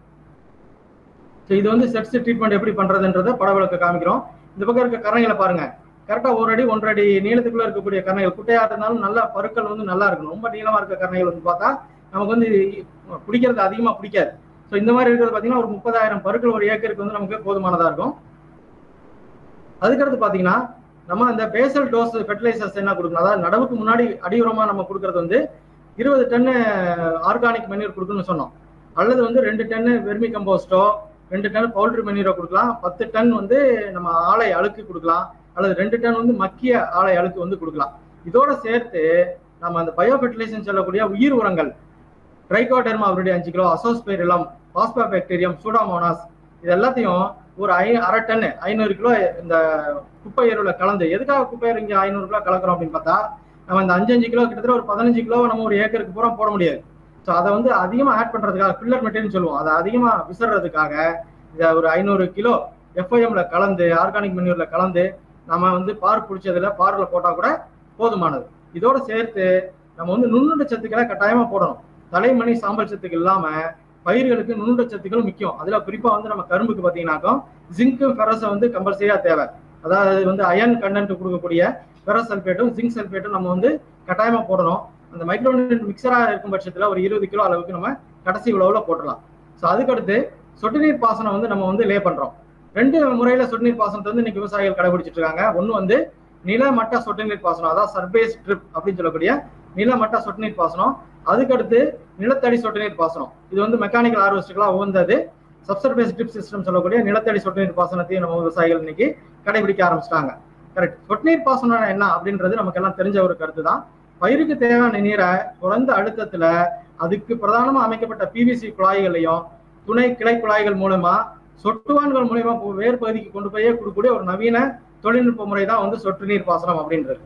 ஸோ இது வந்து செட்ஸ் ட்ரீட்மெண்ட் எப்படி பண்றதுன்றத படவிளக்க காமிக்கிறோம் இந்த பக்கம் இருக்க கரணைகளை பாருங்க கரெக்டா ஒரு அடி ஒன்றரை அடி நீளத்துக்குள்ள இருக்கக்கூடிய கரணைகள் குட்டையா இருந்தாலும் நல்ல பருக்கள் வந்து நல்லா இருக்கும் ரொம்ப நீளமா இருக்க கரணைகள் வந்து பார்த்தா நமக்கு வந்து பிடிக்கிறது அதிகமா பிடிக்காது ஸோ இந்த மாதிரி இருக்கிறது பார்த்தீங்கன்னா ஒரு முப்பதாயிரம் பருக்கள் ஒரு ஏக்கருக்கு வந்து நமக்கு போதுமானதா இருக்கும் அதுக்கடுத்து பார்த்தீங்கன்னா நம்ம இந்த பேசல் டோஸ் ஃபெர்டிலைசர்ஸ் என்ன கொடுக்கணும் அதாவது நடவுக்கு முன்னாடி அடி உரமா நம்ம கொடுக்கறது வந்து இருபது டன்னு ஆர்கானிக் மெனூர் கொடுக்கணும்னு சொன்னோம் அல்லது வந்து ரெண்டு டன்னு வெர்மி கம்போஸ்டோ ரெண்டு டன் பவுல்ட்ரி மெனூரோ கொடுக்கலாம் பத்து டன் வந்து நம்ம ஆலை அழுக்கு கொடுக்கலாம் அல்லது ரெண்டு டன் வந்து மக்கிய ஆலை அழுக்கு வந்து கொடுக்கலாம் இதோட சேர்த்து நம்ம அந்த பயோ ஃபெர்டிலைசேஷன் சொல்லக்கூடிய உயிர் உரங்கள் ட்ரைகோடெர்மா அவருடைய அஞ்சு கிலோ அசோஸ்பெரிலம் பாஸ்போபாக்டீரியம் சூடாமோனாஸ் இது எல்லாத்தையும் ஒரு ஐ அரை டன்னு ஐநூறு கிலோ இந்த குப்பை எருவுல கலந்து எதுக்காக குப்பை எரு இங்கே ஐநூறு கிலோ கலக்குறோம் அப்படின்னு பார்த்தா நம்ம இந்த அஞ்சு அஞ்சு கிலோ கிட்டத்தட்ட ஒரு பதினஞ்சு கிலோ நம்ம ஒரு ஏக்கருக்கு பூரா போட முடியாது ஸோ அதை வந்து அதிகமாக ஆட் பண்றதுக்காக ஃபில்லர் மெட்டீரியல் சொல்லுவோம் அதை அதிகமாக விசறதுக்காக இதை ஒரு ஐநூறு கிலோ எஃப்ஐஎம்ல கலந்து ஆர்கானிக் மெனூர்ல கலந்து நம்ம வந்து பார் பிடிச்சதுல பார்ல போட்டா கூட போதுமானது இதோட சேர்த்து நம்ம வந்து நுண்ணுண்ட சத்துக்களை கட்டாயமா போடணும் தலைமணி சாம்பல் சத்துக்கள் இல்லாம பயிர்களுக்கு நுண்ணுண்ட சத்துக்கள் முக்கியம் அதுல குறிப்பா வந்து நம்ம கரும்புக்கு பாத்தீங்கன்னாக்கும் ஜிங்க்கு ஃபெரஸை வந்து கம்பல்சரியா தேவை அதாவது வந்து அயன் கண்டென்ட் கொடுக்கக்கூடிய ஃபெரஸ் சல்பேட்டும் ஜிங்க் சல்பேட்டும் நம்ம வந்து கட்டாயமா போடணும் அந்த மைக்ரோனியன் மிக்சரா இருக்கும் பட்சத்துல ஒரு இருபது கிலோ அளவுக்கு நம்ம கடைசி உழவுல போட்டலாம் ஸோ அதுக்கடுத்து சொட்டு நீர் பாசனம் வந்து நம்ம வந்து லே பண்றோம் ரெண்டு முறையில சொட்டு நீர் பாசனத்தை வந்து இன்னைக்கு விவசாயிகள் கடைபிடிச்சிட்டு இருக்காங்க ஒன்னு வந்து நிலமட்ட சொட்டு நீர் பாசனம் அதாவது சர்பேஸ் ட்ரிப் அப்படின்னு சொல்லக்கூடிய நிலமட்ட சொட்டு நீர் பாசனம் அதுக்கடுத்து நிலத்தடி சொட்டு நீர் பாசனம் இது வந்து மெக்கானிக்கல் ஹார்வெஸ்டுகளா உகந்தது சப்சர்பேஸ் ட்ரிப் சிஸ்டம் சொல்லக்கூடிய நிலத்தடி சொட்டு நீர் பாசனத்தையும் நம்ம விவசாயிகள் இன்னைக்கு கடைபிடிக்க ஆரம்பிச்சிட்டாங்க கரெக்ட் சொட்டு நீர் பாசனம் என்ன அப்படின்றது நமக்கு எல்லாம் தெரிஞ்ச ஒரு கருத்து தான் பயிருக்கு தேவையான நீரை குறைந்த அழுத்தத்துல அதுக்கு பிரதானமா அமைக்கப்பட்ட பிவிசி குழாய்களையும் துணை கிளை குழாய்கள் மூலமா சொட்டுவான்கள் மூலயமா வேர் பகுதிக்கு கொண்டு போய் கொடுக்கக்கூடிய ஒரு நவீன தொழில்நுட்ப முறை தான் வந்து சொட்டு நீர் பாசனம் அப்படின்றது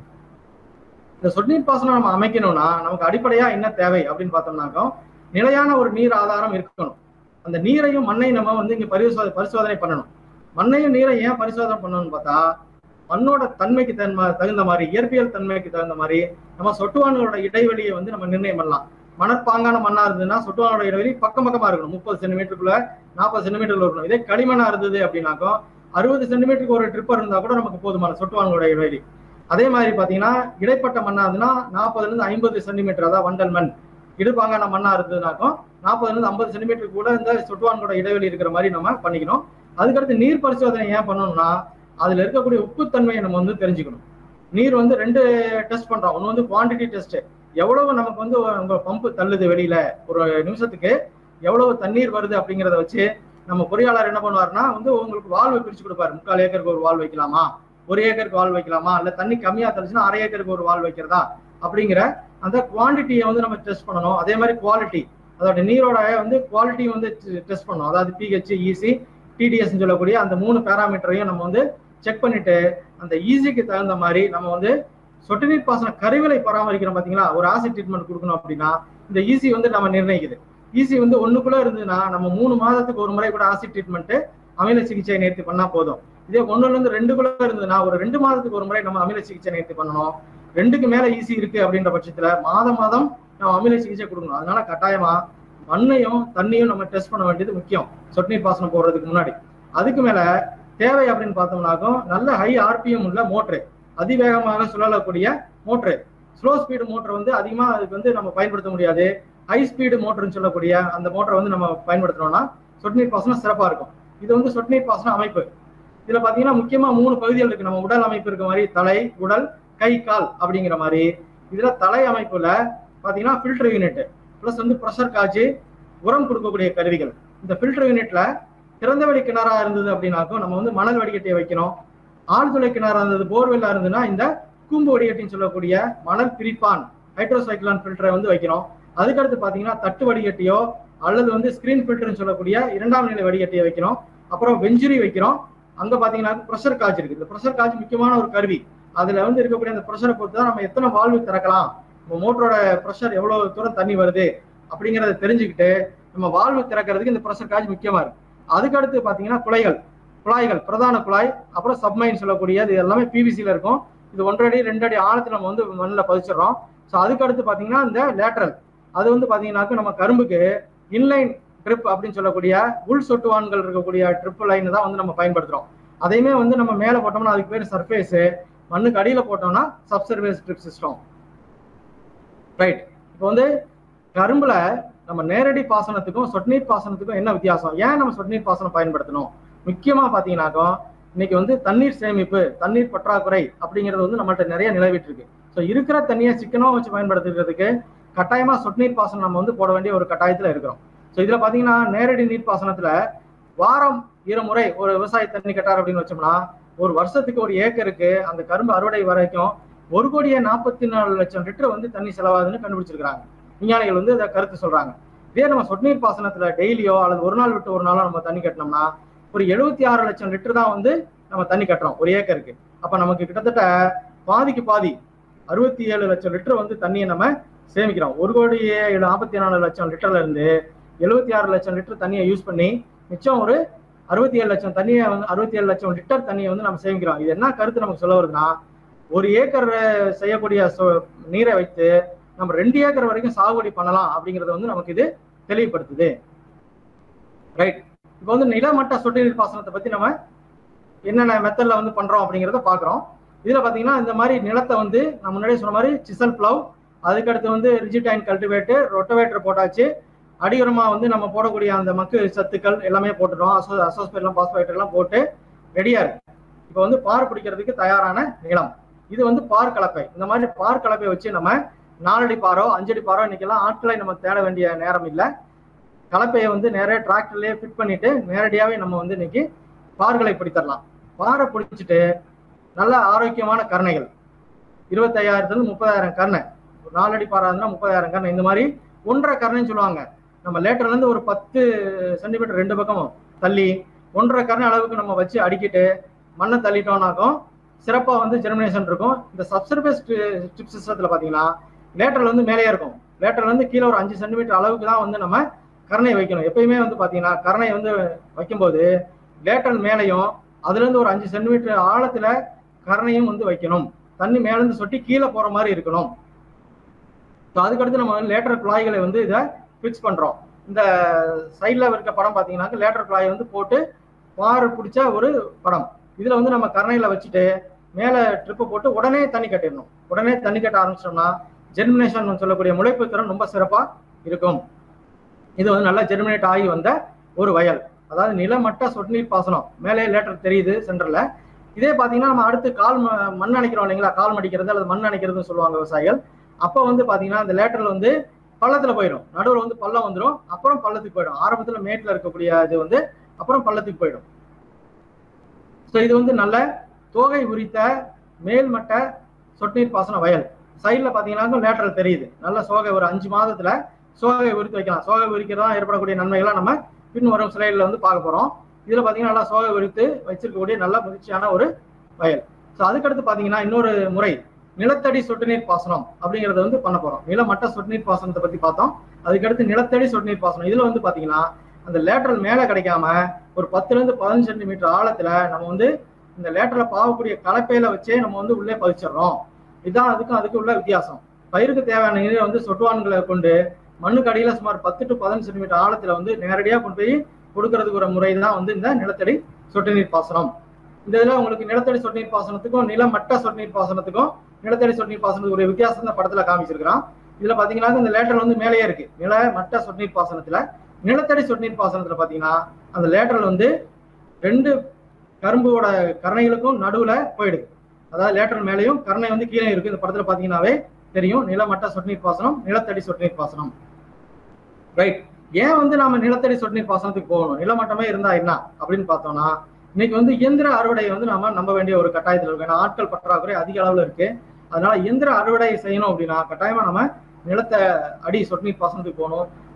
இந்த சொட்டு நீர் பாசனம் நம்ம அமைக்கணும்னா நமக்கு அடிப்படையா என்ன தேவை அப்படின்னு பார்த்தோம்னாக்கா நிலையான ஒரு நீர் ஆதாரம் இருக்கணும் அந்த நீரையும் மண்ணையும் நம்ம வந்து இங்க பரிசோதனை பரிசோதனை பண்ணணும் மண்ணையும் நீரை ஏன் பரிசோதனை பண்ணணும்னு பார்த்தா மண்ணோட தன்மைக்கு தகுந்த மாதிரி இயற்பியல் தன்மைக்கு தகுந்த மாதிரி நம்ம சொட்டுவான்களோட இடைவெளியை வந்து நம்ம நிர்ணயம் பண்ணலாம் மணற்பாங்கான மண்ணா இருந்ததுன்னா சொட்டுவானோட இடைவெளி பக்கம் பக்கமா இருக்கணும் முப்பது சென்டிமீட்டருக்குள்ள நாற்பது சென்டிமீட்டர்ல இருக்கணும் இதே களிமண்ணா இருந்தது அப்படின்னாக்கோ அறுபது சென்டிமீட்டருக்கு ஒரு ட்ரிப்பர் இருந்தா கூட நமக்கு போதுமான சொட்டுவான்களோட இடைவெளி அதே மாதிரி பாத்தீங்கன்னா இடைப்பட்ட மண்ணா இருந்ததுன்னா நாற்பதுல இருந்து ஐம்பது சென்டிமீட்டர் அதாவது வண்டல் மண் இடுப்பாங்கான மண்ணா இருந்ததுனாக்கும் நாற்பதுல இருந்து ஐம்பது சென்டிமீட்டர் கூட இந்த சொட்டுவான்களோட இடைவெளி இருக்கிற மாதிரி நம்ம பண்ணிக்கணும் அதுக்கடுத்து நீர் பரிசோதனை ஏன் பண்ணணும்னா அதுல இருக்கக்கூடிய உப்புத்தன்மையை நம்ம வந்து தெரிஞ்சுக்கணும் நீர் வந்து ரெண்டு டெஸ்ட் பண்றோம் ஒன்று வந்து குவான்டிட்டி டெஸ்ட் எவ்வளவு நமக்கு வந்து உங்க பம்பு தள்ளுது வெளியில ஒரு நிமிஷத்துக்கு எவ்வளவு தண்ணீர் வருது அப்படிங்கிறத வச்சு நம்ம பொறியாளர் என்ன பண்ணுவாருன்னா வந்து உங்களுக்கு வாழ்வை பிரிச்சு கொடுப்பாரு முக்கால் ஏக்கருக்கு ஒரு வால் வைக்கலாமா ஒரு ஏக்கருக்கு வால் வைக்கலாமா இல்ல தண்ணி கம்மியா தள்ளுச்சுன்னா அரை ஏக்கருக்கு ஒரு வால் வைக்கிறதா அப்படிங்கிற அந்த குவான்டிட்டியை வந்து நம்ம டெஸ்ட் பண்ணணும் அதே மாதிரி குவாலிட்டி அதோட நீரோட வந்து குவாலிட்டி வந்து டெஸ்ட் பண்ணணும் அதாவது பிஹெச் இசி டிடிஎஸ் சொல்லக்கூடிய அந்த மூணு பேராமீட்டரையும் நம்ம வந்து செக் பண்ணிட்டு அந்த ஈஸிக்கு தகுந்த மாதிரி நம்ம வந்து சொட்டு நீர் பாசன கருவிலை பராமரிக்கிறோம் பாத்தீங்களா ஒரு ஆசிட் ட்ரீட்மெண்ட் கொடுக்கணும் அப்படின்னா இந்த ஈசி வந்து நம்ம நிர்ணயிக்குது ஈசி வந்து ஒண்ணுக்குள்ள இருந்ததுன்னா நம்ம மூணு மாதத்துக்கு ஒரு முறை கூட ஆசிட் ட்ரீட்மெண்ட் அமில சிகிச்சை நேர்த்தி பண்ணா போதும் இதே ஒண்ணுல இருந்து ரெண்டுக்குள்ள இருந்ததுன்னா ஒரு ரெண்டு மாதத்துக்கு ஒரு முறை நம்ம அமில சிகிச்சை நேர்த்தி பண்ணணும் ரெண்டுக்கு மேல ஈஸி இருக்கு அப்படின்ற பட்சத்துல மாதம் மாதம் நம்ம அமில சிகிச்சை கொடுக்கணும் அதனால கட்டாயமா மண்ணையும் தண்ணியும் நம்ம டெஸ்ட் பண்ண வேண்டியது முக்கியம் சொட்டு நீர் பாசனம் போடுறதுக்கு முன்னாடி அதுக்கு மேல தேவை அப்படின்னு பார்த்தோம்னாக்கும் நல்ல ஹை ஆர்பிஎம் உள்ள மோட்ரு அதிவேகமாக சுழலக்கூடிய மோட்ரு ஸ்லோ ஸ்பீடு மோட்டர் வந்து அதிகமா அதுக்கு வந்து நம்ம பயன்படுத்த முடியாது ஹை ஸ்பீடு மோட்டர்னு சொல்லக்கூடிய அந்த மோட்டரை வந்து நம்ம பயன்படுத்தினோம்னா சொட்டு நீர் பாசனம் சிறப்பா இருக்கும் இது வந்து சொட்டு நீர் பாசன அமைப்பு இதுல பாத்தீங்கன்னா முக்கியமா மூணு பகுதிகள் இருக்கு நம்ம உடல் அமைப்பு இருக்க மாதிரி தலை உடல் கை கால் அப்படிங்கிற மாதிரி இதுல தலை அமைப்புல பாத்தீங்கன்னா ஃபில்டர் யூனிட் பிளஸ் வந்து ப்ரெஷர் காய்ச்சி உரம் கொடுக்கக்கூடிய கருவிகள் இந்த ஃபில்டர் யூனிட்ல திறந்த வெளி கிணறா இருந்தது அப்படின்னாக்கும் நம்ம வந்து மணல் வடிகட்டியை வைக்கணும் ஆழ்துளை கிணறா இருந்தது போர்வெல்லா இருந்ததுன்னா இந்த கூம்பு வடிகட்டின்னு சொல்லக்கூடிய மணல் பிரிப்பான் ஹைட்ரோசைக்ளான் ஃபில்டரை வந்து வைக்கணும் அதுக்கடுத்து பாத்தீங்கன்னா தட்டு வடிகட்டியோ அல்லது வந்து ஸ்கிரீன் ஃபில்டர்னு சொல்லக்கூடிய இரண்டாம் நிலை வடிகட்டியை வைக்கிறோம் அப்புறம் வெஞ்சுரி வைக்கிறோம் அங்க பாத்தீங்கன்னா ப்ரெஷர் காஜ் இருக்கு இந்த ப்ரெஷர் காஜ் முக்கியமான ஒரு கருவி அதுல வந்து இருக்கக்கூடிய அந்த ப்ரெஷரை பொறுத்து தான் நம்ம எத்தனை வால்வு திறக்கலாம் நம்ம மோட்டரோட ப்ரெஷர் எவ்வளவு தூரம் தண்ணி வருது அப்படிங்கறத தெரிஞ்சுக்கிட்டு நம்ம வால்வு திறக்கிறதுக்கு இந்த ப்ரெஷர் காஜ் முக்கியமா இருக்கு அதுக்கு அடுத்து பாத்தீங்கன்னா குழாய்கள் குழாய்கள் பிரதான குழாய் அப்புறம் சப்மைன் சொல்லக்கூடிய இது எல்லாமே பிவிசில இருக்கும் இது ஒன்றரை அடி ரெண்டு அடி ஆழத்துல நம்ம வந்து மண்ணில் பதிச்சிடுறோம் ஸோ அதுக்கு அடுத்து பாத்தீங்கன்னா இந்த லேட்டரல் அது வந்து பாத்தீங்கன்னாக்க நம்ம கரும்புக்கு இன்லைன் ட்ரிப் அப்படின்னு சொல்லக்கூடிய உள் சொட்டுவான்கள் இருக்கக்கூடிய ட்ரிப் லைன் தான் வந்து நம்ம பயன்படுத்துறோம் அதையுமே வந்து நம்ம மேலே போட்டோம்னா அதுக்கு பேர் சர்ஃபேஸ் மண்ணுக்கு அடியில் போட்டோம்னா சப்சர்வேஸ் ட்ரிப் சிஸ்டம் ரைட் இப்போ வந்து கரும்புல நம்ம நேரடி பாசனத்துக்கும் சொட்டுநீர் பாசனத்துக்கும் என்ன வித்தியாசம் ஏன் நம்ம சொட்டுநீர் பாசனம் பயன்படுத்தணும் முக்கியமா பாத்தீங்கன்னாக்கா இன்னைக்கு வந்து தண்ணீர் சேமிப்பு தண்ணீர் பற்றாக்குறை அப்படிங்கிறது வந்து நம்மள்ட்ட நிறைய நிலவிட்டு இருக்கு ஸோ இருக்கிற தண்ணியை சிக்கனமா வச்சு பயன்படுத்துறதுக்கு கட்டாயமா சொட்டுநீர் பாசனம் நம்ம வந்து போட வேண்டிய ஒரு கட்டாயத்துல இருக்கிறோம் ஸோ இதுல பாத்தீங்கன்னா நேரடி நீர் பாசனத்துல வாரம் இருமுறை ஒரு விவசாய தண்ணி கட்டார் அப்படின்னு வச்சோம்னா ஒரு வருஷத்துக்கு ஒரு ஏக்கருக்கு அந்த கரும்பு அறுவடை வரைக்கும் ஒரு கோடியே நாற்பத்தி நாலு லட்சம் லிட்டர் வந்து தண்ணி செலவாகுதுன்னு கண்டுபிடிச்சிருக்காங்க விஞ்ஞானிகள் வந்து அதை கருத்து சொல்றாங்க இதே நம்ம சொட்டுநீர் பாசனத்துல டெய்லியோ அல்லது ஒரு நாள் விட்டு ஒரு நாளோ நம்ம தண்ணி கட்டினோம்னா ஒரு எழுபத்தி ஆறு லட்சம் லிட்டர் தான் வந்து நம்ம தண்ணி கட்டுறோம் ஒரு ஏக்கருக்கு அப்ப நமக்கு கிட்டத்தட்ட பாதிக்கு பாதி அறுபத்தி ஏழு லட்சம் லிட்டர் வந்து தண்ணியை நம்ம சேமிக்கிறோம் ஒரு கோடியே நாற்பத்தி நாலு லட்சம் லிட்டர்ல இருந்து எழுபத்தி ஆறு லட்சம் லிட்டர் தண்ணியை யூஸ் பண்ணி மிச்சம் ஒரு அறுபத்தி ஏழு லட்சம் தண்ணியை வந்து அறுபத்தி ஏழு லட்சம் லிட்டர் தண்ணியை வந்து நம்ம சேமிக்கிறோம் இது என்ன கருத்து நமக்கு சொல்ல வருதுன்னா ஒரு ஏக்கர் செய்யக்கூடிய நீரை வைத்து நம்ம ரெண்டு ஏக்கர் வரைக்கும் சாகுபடி பண்ணலாம் அப்படிங்கறத வந்து நமக்கு இது தெளிவுபடுத்துது ரைட் இப்போ வந்து நிலமட்ட சொட்டு நீர் பாசனத்தை பத்தி நம்ம என்னென்ன மெத்தட்ல வந்து பண்றோம் அப்படிங்கிறத பாக்குறோம் இதுல பாத்தீங்கன்னா இந்த மாதிரி நிலத்தை வந்து நான் முன்னாடியே சொன்ன மாதிரி சிசல் பிளவ் அதுக்கடுத்து வந்து ரிஜிடைன் கல்டிவேட்டர் ரொட்டவேட்டர் போட்டாச்சு அடியுரமா வந்து நம்ம போடக்கூடிய அந்த மக்கு சத்துக்கள் எல்லாமே போட்டுட்டோம் அசோ அசோஸ்பேட்லாம் பாஸ்பேட் எல்லாம் போட்டு ரெடியா இருக்கு இப்போ வந்து பார் பிடிக்கிறதுக்கு தயாரான நிலம் இது வந்து பார் கலப்பை இந்த மாதிரி பார் கலப்பை வச்சு நம்ம நாலடி பாரோ அஞ்சடி பாரோ இன்னைக்கெல்லாம் ஆட்களை நம்ம தேட வேண்டிய நேரம் இல்லை கலப்பையை வந்து நேரே டிராக்டர்லயே ஃபிட் பண்ணிட்டு நேரடியாவே நம்ம வந்து இன்னைக்கு பார்களை பிடித்தரலாம் பாறை பிடிச்சிட்டு நல்ல ஆரோக்கியமான கருணைகள் இருபத்தையாயிரத்துல முப்பதாயிரம் கருணை ஒரு நாலடி பாரா இருந்தா முப்பதாயிரம் கருணை இந்த மாதிரி ஒன்றரை கருணைன்னு சொல்லுவாங்க நம்ம லேட்டர்ல இருந்து ஒரு பத்து சென்டிமீட்டர் ரெண்டு பக்கமும் தள்ளி ஒன்றரை கருணை அளவுக்கு நம்ம வச்சு அடிக்கிட்டு மண்ணை தள்ளிட்டோம்னாக்கும் சிறப்பா வந்து ஜெர்மினேஷன் இருக்கும் இந்த சப்சர்பேஸ் ஸ்ட்ரிப் சிஸ்டத்துல பாத்தீங்கன்னா லேட்டர்ல வந்து மேலேயே இருக்கும் லேட்டர்ல இருந்து கீழே ஒரு அஞ்சு சென்டிமீட்டர் அளவுக்கு தான் வந்து நம்ம கருணை வைக்கணும் எப்பயுமே வந்து பாத்தீங்கன்னா கருணை வந்து வைக்கும்போது லேட்டர் மேலையும் அதுல இருந்து ஒரு அஞ்சு சென்டிமீட்டர் ஆழத்துல கருணையும் வந்து வைக்கணும் தண்ணி மேல இருந்து சொட்டி கீழே போற மாதிரி இருக்கணும் ஸோ அதுக்கடுத்து நம்ம லேட்டர் குழாய்களை வந்து இதை ஃபிக்ஸ் பண்றோம் இந்த சைட்ல இருக்க படம் பாத்தீங்கன்னா லேட்டர் குழாயை வந்து போட்டு பாரு பிடிச்ச ஒரு படம் இதுல வந்து நம்ம கரணையில வச்சுட்டு மேல ட்ரிப்பு போட்டு உடனே தண்ணி கட்டிடணும் உடனே தண்ணி கட்ட ஆரம்பிச்சோம்னா ஜெர்மினேஷன் சொல்லக்கூடிய முளைப்பு திறன் ரொம்ப சிறப்பா இருக்கும் இது வந்து நல்லா ஜெர்மினேட் ஆகி வந்த ஒரு வயல் அதாவது நிலமட்ட சொட்டு நீர் பாசனம் மேலே லேட்டர் தெரியுது சென்டர்ல இதே பாத்தீங்கன்னா நம்ம அடுத்து கால் மண் அணைக்கிறோம் இல்லைங்களா கால் மடிக்கிறது அல்லது மண் அணைக்கிறதுன்னு சொல்லுவாங்க விவசாயிகள் அப்போ வந்து பாத்தீங்கன்னா அந்த லேட்டர்ல வந்து பள்ளத்துல போயிடும் நடுவில் வந்து பள்ளம் வந்துடும் அப்புறம் பள்ளத்துக்கு போயிடும் ஆரம்பத்துல மேட்ல இருக்கக்கூடிய இது வந்து அப்புறம் பள்ளத்துக்கு போயிடும் ஸோ இது வந்து நல்ல தோகை உரித்த மேல்மட்ட சொட்டுநீர் பாசன வயல் சைடில் பார்த்தீங்கன்னா லேட்டரல் தெரியுது நல்ல சோகை ஒரு அஞ்சு மாதத்துல சோகை உரித்து வைக்கலாம் சோகை உரிக்கிறதா ஏற்படக்கூடிய நன்மைகள்லாம் நம்ம பின் வரும் ஸ்லைடில் வந்து பார்க்க போறோம் இதுல பார்த்தீங்கன்னா நல்லா சோகை உரித்து வச்சிருக்கக்கூடிய நல்ல முதிர்ச்சியான ஒரு வயல் ஸோ அதுக்கடுத்து பார்த்தீங்கன்னா இன்னொரு முறை நிலத்தடி சொட்டுநீர் பாசனம் அப்படிங்கறத வந்து பண்ண போறோம் நிலமட்ட சொட்டுநீர் பாசனத்தை பத்தி பார்த்தோம் அதுக்கடுத்து நிலத்தடி சொட்டுநீர் பாசனம் இதுல வந்து பாத்தீங்கன்னா அந்த லேட்டரல் மேல கிடைக்காம ஒரு பத்துல இருந்து பதினஞ்சு சென்டிமீட்டர் ஆழத்துல நம்ம வந்து இந்த லேட்டரல பாவக்கூடிய கலப்பையில வச்சே நம்ம வந்து உள்ளே பதிச்சிடுறோம் இதுதான் அதுக்கும் அதுக்கு உள்ள வித்தியாசம் பயிருக்கு தேவையான நீரை வந்து சொட்டுவான்களை கொண்டு மண்ணுக்கு அடியில சுமார் பத்து டு பதினஞ்சு சென்டிமீட்டர் ஆழத்துல வந்து நேரடியா கொண்டு போய் கொடுக்கறதுக்கு ஒரு முறை தான் வந்து இந்த நிலத்தடி சொட்டு நீர் பாசனம் இந்த இதுல உங்களுக்கு நிலத்தடி சொட்டு நீர் பாசனத்துக்கும் நிலமட்ட சொட்டு நீர் பாசனத்துக்கும் நிலத்தடி சொட்டு நீர் பாசனத்துக்கு ஒரு வித்தியாசம் இந்த படத்துல காமிச்சிருக்கிறான் இதுல பாத்தீங்கன்னா இந்த லேட்டர் வந்து மேலேயே இருக்கு நில மட்ட சொட்டு நீர் பாசனத்துல நிலத்தடி சொட்டு நீர் பாசனத்துல பாத்தீங்கன்னா அந்த லேட்டரல் வந்து ரெண்டு கரும்போட கரணைகளுக்கும் நடுவுல போயிடுது அதாவது லேட்டர் மேலேயும் கரணை வந்து கீழே இருக்கு இந்த படத்துல பாத்தீங்கன்னாவே தெரியும் நிலமட்ட சொட்டு நீர் பாசனம் நிலத்தடி சொட்டு நீர் பாசனம் ரைட் ஏன் வந்து நாம நிலத்தடி சொட்டு நீர் பாசனத்துக்கு போகணும் நிலமட்டமே இருந்தா என்ன அப்படின்னு பார்த்தோம்னா இன்னைக்கு வந்து இயந்திர அறுவடையை வந்து நாம நம்ப வேண்டிய ஒரு கட்டாயத்தில் இருக்கு ஏன்னா ஆட்கள் பற்றாக்குறை அதிக அளவுல இருக்கு அதனால இயந்திர அறுவடை செய்யணும் அப்படின்னா கட்டாயமா நம்ம நிலத்தை அடி சொட்டு நீர் பாசனத்துக்கு போகணும்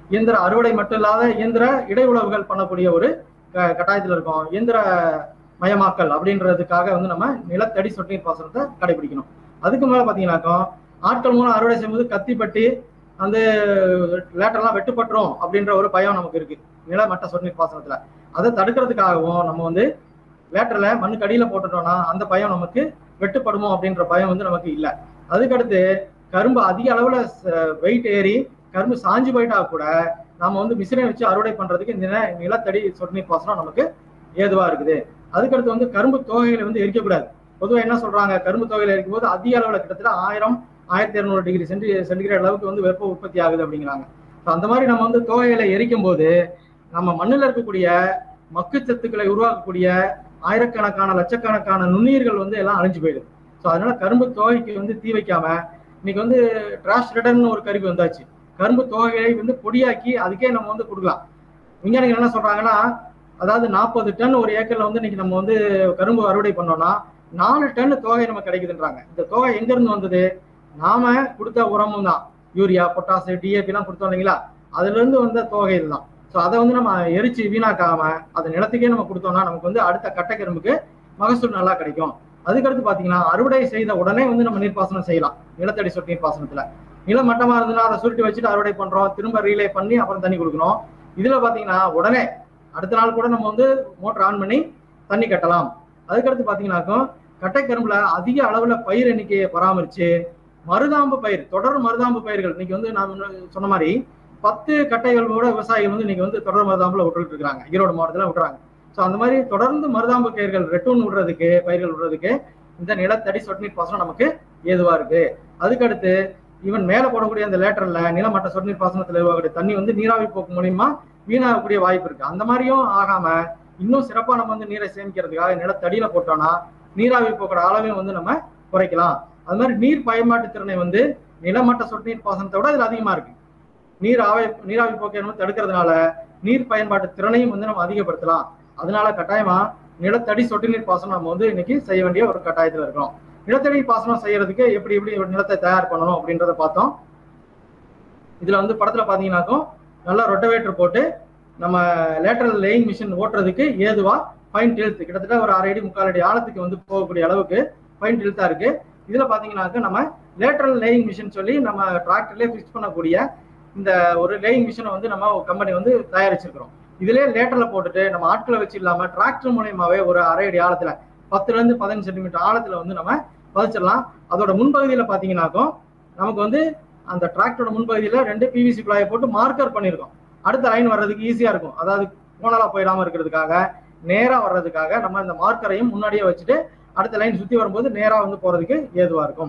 இயந்திர அறுவடை மட்டும் இல்லாத இயந்திர இடை உழவுகள் பண்ணக்கூடிய ஒரு க- கட்டாயத்துல இருக்கோம் இயந்திர மயமாக்கல் அப்படின்றதுக்காக வந்து நம்ம நிலத்தடி சொட்டு நீர் பாசனத்தை கடைபிடிக்கணும் அதுக்கு மேல பாத்தீங்கன்னாக்கா ஆட்கள் மூலம் அறுவடை செய்யும்போது கத்தி பட்டி அந்த லேட்டர்லாம் வெட்டுப்பட்டுரும் அப்படின்ற ஒரு பயம் நமக்கு இருக்கு நிலமட்ட சொட்டு நீர் பாசனத்துல அதை தடுக்கிறதுக்காகவும் நம்ம வந்து லேட்டர்ல மண்ணுக்கு அடியில போட்டுட்டோம்னா அந்த பயம் நமக்கு வெட்டுப்படுமோ அப்படின்ற பயம் வந்து நமக்கு இல்லை அதுக்கடுத்து கரும்பு அதிக அளவுல வெயிட் ஏறி கரும்பு சாஞ்சு போயிட்டா கூட நாம வந்து மிஷினை வச்சு அறுவடை பண்றதுக்கு இந்த நில- நிலத்தடி சொட்டு நீர் பாசனம் நமக்கு ஏதுவா இருக்குது அதுக்கடுத்து வந்து கரும்பு தொகைகளை வந்து எரிக்கக்கூடாது பொதுவாக என்ன சொல்றாங்க கரும்பு தொகையில எரிக்கும் போது அதிக அளவுல கிட்டத்தட்ட ஆயிரம் ஆயிரத்தி இருநூறு டிகிரி சென்டி சென்டிகிரேட் அளவுக்கு வந்து வெப்ப உற்பத்தி ஆகுது அப்படிங்கிறாங்க So அந்த மாதிரி நம்ம வந்து தொகைகளை எரிக்கும் போது நம்ம மண்ணில் இருக்கக்கூடிய மக்கு சத்துக்களை உருவாக்கக்கூடிய ஆயிரக்கணக்கான லட்சக்கணக்கான நுண்ணுயிர்கள் வந்து எல்லாம் அழிஞ்சு போயிடுது ஸோ அதனால கரும்பு தொகைக்கு வந்து தீ வைக்காம இன்னைக்கு வந்து டிராஷ் ரிடர்ன் ஒரு கருவி வந்தாச்சு கரும்பு தொகைகளை வந்து பொடியாக்கி அதுக்கே நம்ம வந்து கொடுக்கலாம் விஞ்ஞானிகள் என்ன சொல்றாங்கன்னா அதாவது நாற்பது டன் ஒரு ஏக்கர்ல வந்து இன்னைக்கு நம்ம வந்து கரும்பு அறுவடை பண்ணோம்னா நாலு டன் தொகை நமக்கு கிடைக்குதுன்றாங்க இந்த தொகை எங்க இருந்து வந்தது நாம கொடுத்த உரமும் தான் யூரியா பொட்டாசு டிஏபி எல்லாம் கொடுத்தோம் இல்லைங்களா அதுல இருந்து வந்த தொகை இதுதான் ஸோ அதை வந்து நம்ம எரிச்சு வீணாக்காம அது நிலத்துக்கே நம்ம கொடுத்தோம்னா நமக்கு வந்து அடுத்த கட்டை கரும்புக்கு மகசூல் நல்லா கிடைக்கும் அதுக்கடுத்து பாத்தீங்கன்னா அறுவடை செய்த உடனே வந்து நம்ம நீர்ப்பாசனம் செய்யலாம் நிலத்தடி சொட்டு நீர்ப்பாசனத்துல நிலம் மட்டமா இருந்ததுன்னா அதை சுருட்டி வச்சுட்டு அறுவடை பண்றோம் திரும்ப ரீலே பண்ணி அப்புறம் தண்ணி கொடுக்கணும் இதுல பாத்தீங்கன்னா உடனே அடுத்த நாள் கூட நம்ம வந்து மோட்டர் ஆன் பண்ணி தண்ணி கட்டலாம் அதுக்கடுத்து பாத்தீங்கன்னாக்கும் கட்டை கரும்புல அதிக அளவுல பயிர் எண்ணிக்கையை பராமரிச்சு மருதாம்பு பயிர் தொடர் மருதாம்பு பயிர்கள் இன்னைக்கு வந்து நான் முன்ன சொன்ன மாதிரி பத்து கட்டைகளோட விவசாயிகள் வந்து இன்னைக்கு வந்து தொடர் மருதாம்புல விட்டுட்டு இருக்காங்க ஈரோடு மாவட்டத்துல விட்டுறாங்க ஸோ அந்த மாதிரி தொடர்ந்து மருதாம்பு பயிர்கள் ரெட்டூன் விடுறதுக்கு பயிர்கள் விடுறதுக்கு இந்த நிலத்தடி சொட்டு நீர் பாசனம் நமக்கு ஏதுவா இருக்கு அதுக்கடுத்து ஈவன் மேல போடக்கூடிய அந்த லேட்டர்ல நிலமட்ட சொட்டு நீர் பாசனத்துல உருவாகக்கூடிய தண்ணி வந்து நீராவி போக்கு மூலியமா வீணாகக்கூடிய வாய்ப்பு இருக்கு அந்த மாதிரியும் ஆகாம இன்னும் சிறப்பா நம்ம வந்து நீரை சேமிக்கிறதுக்காக நிலத்தடியில போட்டோம்னா நீராவி போக்கிற அளவையும் வந்து நம்ம குறைக்கலாம் அது மாதிரி நீர் பயன்பாட்டு திறனை வந்து நிலமட்ட சொட்டு நீர் பாசனத்தை விட இதுல அதிகமா இருக்கு நீர் ஆவை நீராவி போக்கை நம்ம தடுக்கிறதுனால நீர் பயன்பாட்டு திறனையும் வந்து நம்ம அதிகப்படுத்தலாம் அதனால கட்டாயமா நிலத்தடி சொட்டு நீர் பாசனம் நம்ம வந்து இன்னைக்கு செய்ய வேண்டிய ஒரு கட்டாயத்துல இருக்கோம் நிலத்தடி பாசனம் செய்யறதுக்கு எப்படி எப்படி ஒரு நிலத்தை தயார் பண்ணணும் அப்படின்றத பார்த்தோம் இதுல வந்து படத்துல பாத்தீங்கன்னாக்கும் நல்லா ரொட்டவேட்டர் போட்டு நம்ம லேட்டரல் லேயிங் மிஷின் ஓட்டுறதுக்கு ஏதுவா ஃபைன் டெல்த் கிட்டத்தட்ட ஒரு அரை அடி முக்கால் அடி ஆழத்துக்கு வந்து போகக்கூடிய அளவுக்கு ஃபைன் டெல்த்தா இருக்கு இதுல பாத்தீங்கன்னாக்க நம்ம லேட்டரல் லேயிங் மிஷின் சொல்லி நம்ம டிராக்டர்லேயே ஃபிக்ஸ் பண்ணக்கூடிய இந்த ஒரு லேயிங் மிஷினை வந்து நம்ம கம்பெனி வந்து தயாரிச்சிருக்கிறோம் இதுலயே லேட்டர்ல போட்டுட்டு நம்ம ஆட்களை வச்சு இல்லாம டிராக்டர் மூலியமாவே ஒரு அரை அடி ஆழத்துல பத்துல இருந்து பதினஞ்சு சென்டிமீட்டர் ஆழத்துல வந்து நம்ம பதிச்சிடலாம் அதோட முன்பகுதியில பாத்தீங்கன்னாக்கும் நமக்கு வந்து அந்த டிராக்டரோட முன்பகுதியில ரெண்டு பிவிசி குழாயை போட்டு மார்க்கர் பண்ணியிருக்கோம் அடுத்த லைன் வர்றதுக்கு ஈஸியா இருக்கும் அதாவது கோணலா போயிடாம இருக்கிறதுக்காக நேரா வர்றதுக்காக நம்ம இந்த மார்க்கரையும் முன்னாடியே வச்சுட்டு அடுத்த லைன் சுத்தி வரும்போது நேரா வந்து போறதுக்கு ஏதுவா இருக்கும்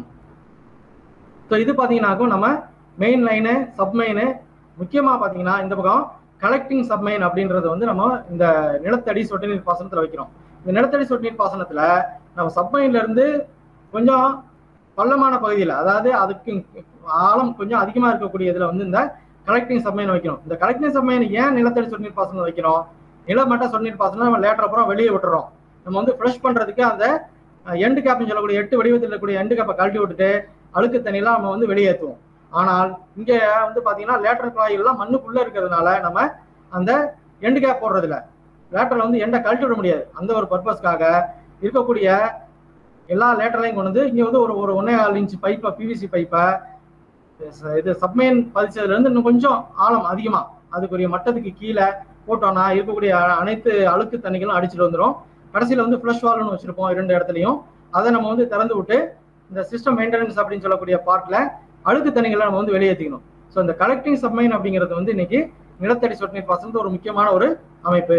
ஸோ இது பாத்தீங்கன்னாக்கும் நம்ம மெயின் லைனு சப்மெயினு முக்கியமா பாத்தீங்கன்னா இந்த பக்கம் கலெக்டிங் சப்மெயின் அப்படின்றது வந்து நம்ம இந்த நிலத்தடி சொட்டு நீர் பாசனத்துல வைக்கிறோம் இந்த நிலத்தடி சொட்டு நீர் பாசனத்துல நம்ம சப்மெயின்ல இருந்து கொஞ்சம் பள்ளமான பகுதியில் அதாவது அதுக்கு ஆழம் கொஞ்சம் அதிகமா இருக்கக்கூடிய இதுல வந்து இந்த கலெக்டிங் சப்மைன் வைக்கணும் இந்த கலெக்டிங் சப்மைன் ஏன் நிலத்தடி சொட்டு நீர் பாசனம் வைக்கிறோம் நிலமட்ட சொட்டு நீர் பாசனம் நம்ம லேட்டர் அப்புறம் வெளியே விட்டுறோம் நம்ம வந்து ஃப்ரெஷ் பண்றதுக்கு அந்த எண்டு கேப்னு சொல்லக்கூடிய எட்டு வடிவத்தில் இருக்கக்கூடிய எண்டு கேப்பை கழட்டி விட்டுட்டு அழுக்கு தண்ணியெல்லாம் நம்ம வந்து வெளியேற்றுவோம் ஆனால் இங்க வந்து பாத்தீங்கன்னா லேட்டர் குழாய்கள்லாம் மண்ணுக்குள்ள இருக்கிறதுனால நம்ம அந்த எண்டு கேப் போடுறது இல்ல லேட்டர்ல வந்து எண்டை கழட்டி விட முடியாது அந்த ஒரு பர்பஸ்க்காக இருக்கக்கூடிய எல்லா லேட்டர்லையும் கொண்டு வந்து இங்க வந்து ஒரு ஒரு ஒன்னே கால் இன்ச் பைப்பை பிவிசி பைப்பை இது சப்மெயின் பதிச்சதுல இருந்து இன்னும் கொஞ்சம் ஆழம் அதிகமா அதுக்குரிய மட்டத்துக்கு கீழே போட்டோம்னா இருக்கக்கூடிய அ- அனைத்து அழுக்கு தண்ணிகளும் அடிச்சுட்டு வந்துடும் கடைசியில வந்து ஃப்ளஷ் வால்னு வச்சிருப்போம் இரண்டு இடத்துலையும் அதை நம்ம வந்து திறந்து விட்டு இந்த சிஸ்டம் மெயின்டெனன்ஸ் அப்படின்னு சொல்லக்கூடிய பார்ட்ல அழுக்கு தண்ணிகளை நம்ம வந்து வெளியேற்றிக்கணும் ஸோ இந்த கலெக்டிங் சப்மைன் அப்படிங்கிறது வந்து இன்னைக்கு நிலத்தடி சொட்டு நீர் பாசனத்து ஒரு முக்கியமான ஒரு அமைப்பு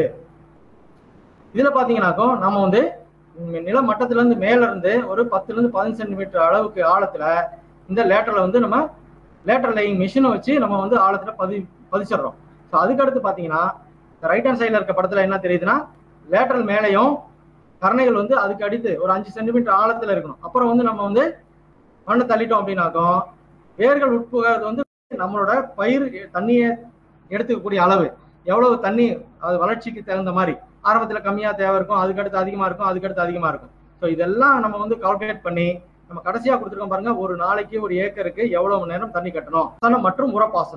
இதுல பாத்தீங்கன்னாக்கோ நம்ம வந்து உம், நில மட்டத்துல இருந்து மேல இருந்து ஒரு பத்துல இருந்து பதினஞ்சு சென்டிமீட்டர் அளவுக்கு ஆழத்துல இந்த லேட்டர்ல வந்து நம்ம லேட்டர் லைங் மிஷினை வச்சு நம்ம வந்து ஆழத்துல பதி பதிச்சிடுறோம் ஸோ அதுக்கடுத்து பாத்தீங்கன்னா ரைட் ஹேண்ட் சைடுல இருக்க படத்துல என்ன தெரியுதுன்னா லேட்டரல் மேலையும் கரணைகள் வந்து அதுக்கு அடித்து ஒரு அஞ்சு சென்டிமீட்டர் ஆழத்துல இருக்கணும் அப்புறம் வந்து நம்ம வந்து மண்ணை தள்ளிட்டோம் அப்படின்னாக்கும் வேர்கள் உட்புகிறது வந்து நம்மளோட பயிர் தண்ணியை எடுத்துக்கக்கூடிய அளவு எவ்வளவு தண்ணி அது வளர்ச்சிக்கு தகுந்த மாதிரி ஆரம்பத்துல கம்மியா தேவை இருக்கும் அதுக்கடுத்து அதிகமா இருக்கும் அதுக்கடுத்து அதிகமா இருக்கும் ஸோ இதெல்லாம் நம்ம வந்து கால்குலேட் பண்ணி நம்ம கடைசியா கொடுத்துருக்கோம் பாருங்க ஒரு நாளைக்கு ஒரு ஏக்கருக்கு எவ்வளவு மணி நேரம் தண்ணி கட்டணும் பாசனம் மற்றும் உரப்பாசனம்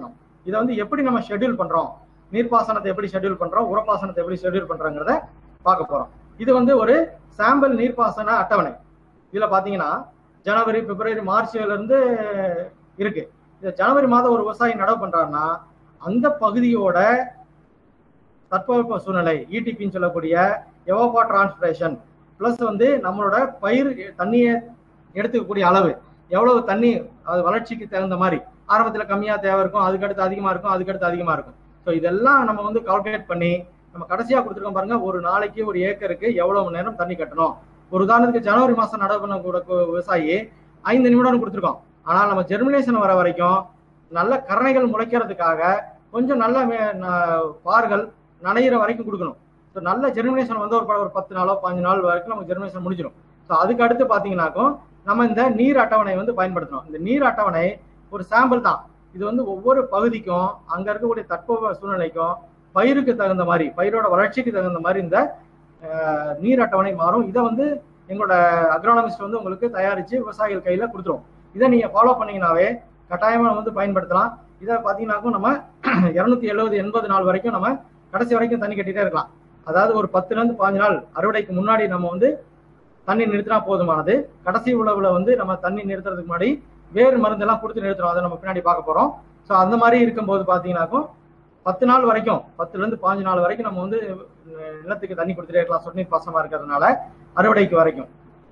இதை வந்து எப்படி நம்ம ஷெட்யூல் பண்றோம் நீர்ப்பாசனத்தை எப்படி ஷெட்யூல் பண்றோம் உரப்பாசனத்தை எப்படி ஷெட்யூல் பண்றோங்கிறத பார்க்க போறோம் இது வந்து ஒரு சாம்பிள் நீர்ப்பாசன அட்டவணை இதுல பாத்தீங்கன்னா ஜனவரி பிப்ரவரி மார்ச்ல இருந்து இருக்கு இந்த ஜனவரி மாதம் ஒரு விவசாயி நடவு பண்றாருன்னா அந்த பகுதியோட தட்பவெப்ப சூழ்நிலை இடிபின்னு சொல்லக்கூடிய எவோபா டிரான்ஸ்பிரேஷன் பிளஸ் வந்து நம்மளோட பயிர் தண்ணியை எடுத்துக்கக்கூடிய அளவு எவ்வளவு தண்ணி அது வளர்ச்சிக்கு தகுந்த மாதிரி ஆரம்பத்துல கம்மியா தேவை இருக்கும் அதுக்கடுத்து அதிகமா இருக்கும் அதுக்கடுத்து அதிகமா இருக்கும் ஸோ இதெல்லாம் நம்ம வந்து கால்குலேட் பண்ணி நம்ம கடைசியா கொடுத்துருக்கோம் பாருங்க ஒரு நாளைக்கு ஒரு ஏக்கருக்கு எவ்வளவு மணி நேரம் தண்ணி கட்டணும் ஒரு உதாரணத்துக்கு ஜனவரி மாசம் நடவு பண்ண கூட விவசாயி ஐந்து நிமிடம் கொடுத்துருக்கோம் ஆனால் நம்ம ஜெர்மினேஷன் வர வரைக்கும் நல்ல கரணைகள் முளைக்கிறதுக்காக கொஞ்சம் நல்ல மே- ந- பார்கள் நனையிற வரைக்கும் கொடுக்கணும் ஸோ நல்ல ஜெர்மினேஷன் வந்து ஒரு ப- ஒரு பத்து நாளோ பாஞ்சு நாள் வரைக்கும் நமக்கு ஜெர்மினேஷன் முடிஞ்சிடும் ஸோ அதுக்கு அடுத்து பார்த்தீங்கன்னாக்கும் நம்ம இந்த நீர் அட்டவணை வந்து பயன்படுத்தணும் இந்த நீர் அட்டவணை ஒரு சாம்பிள் தான் இது வந்து ஒவ்வொரு பகுதிக்கும் அங்க இருக்கக்கூடிய தட்பவெப்ப சூழ்நிலைக்கும் பயிருக்கு தகுந்த மாதிரி பயிரோட வளர்ச்சிக்கு தகுந்த மாதிரி இந்த அஹ், நீர் அட்டவணை மாறும் இதை வந்து எங்களோட அக்ரானமிஸ்ட் வந்து உங்களுக்கு தயாரிச்சு விவசாயிகள் கையில கொடுத்துரும் இதை நீங்க ஃபாலோ பண்ணீங்கன்னாவே கட்டாயமா வந்து பயன்படுத்தலாம் இதை பார்த்தீங்கன்னாக்கும் நம்ம இருநூத்தி எழுபது எண்பது நாள் வரைக்கும் நம்ம கடைசி வரைக்கும் தண்ணி கட்டிட்டே இருக்கலாம் அதாவது ஒரு பத்துல இருந்து பாஞ்சு நாள் அறுவடைக்கு முன்னாடி நம்ம வந்து தண்ணி நிறுத்தினா போதுமானது கடைசி உழவுல வந்து நம்ம தண்ணி நிறுத்துறதுக்கு முன்னாடி வேறு மருந்தெல்லாம் கொடுத்து நிறுத்துறோம் அதை நம்ம பின்னாடி பார்க்க போறோம் ஸோ அந்த மாதிரி இருக்கும்போது பார்த்தீங்கன்னாக்கும் பத்து நாள் வரைக்கும் பத்துல இருந்து பாஞ்சு நாள் வரைக்கும் நம்ம வந்து அஹ், நிலத்துக்கு தண்ணி கொடுத்துட்டே இருக்கலாம் சொட்டு நீர் பாசனமா இருக்கிறதுனால அறுவடைக்கு வரைக்கும்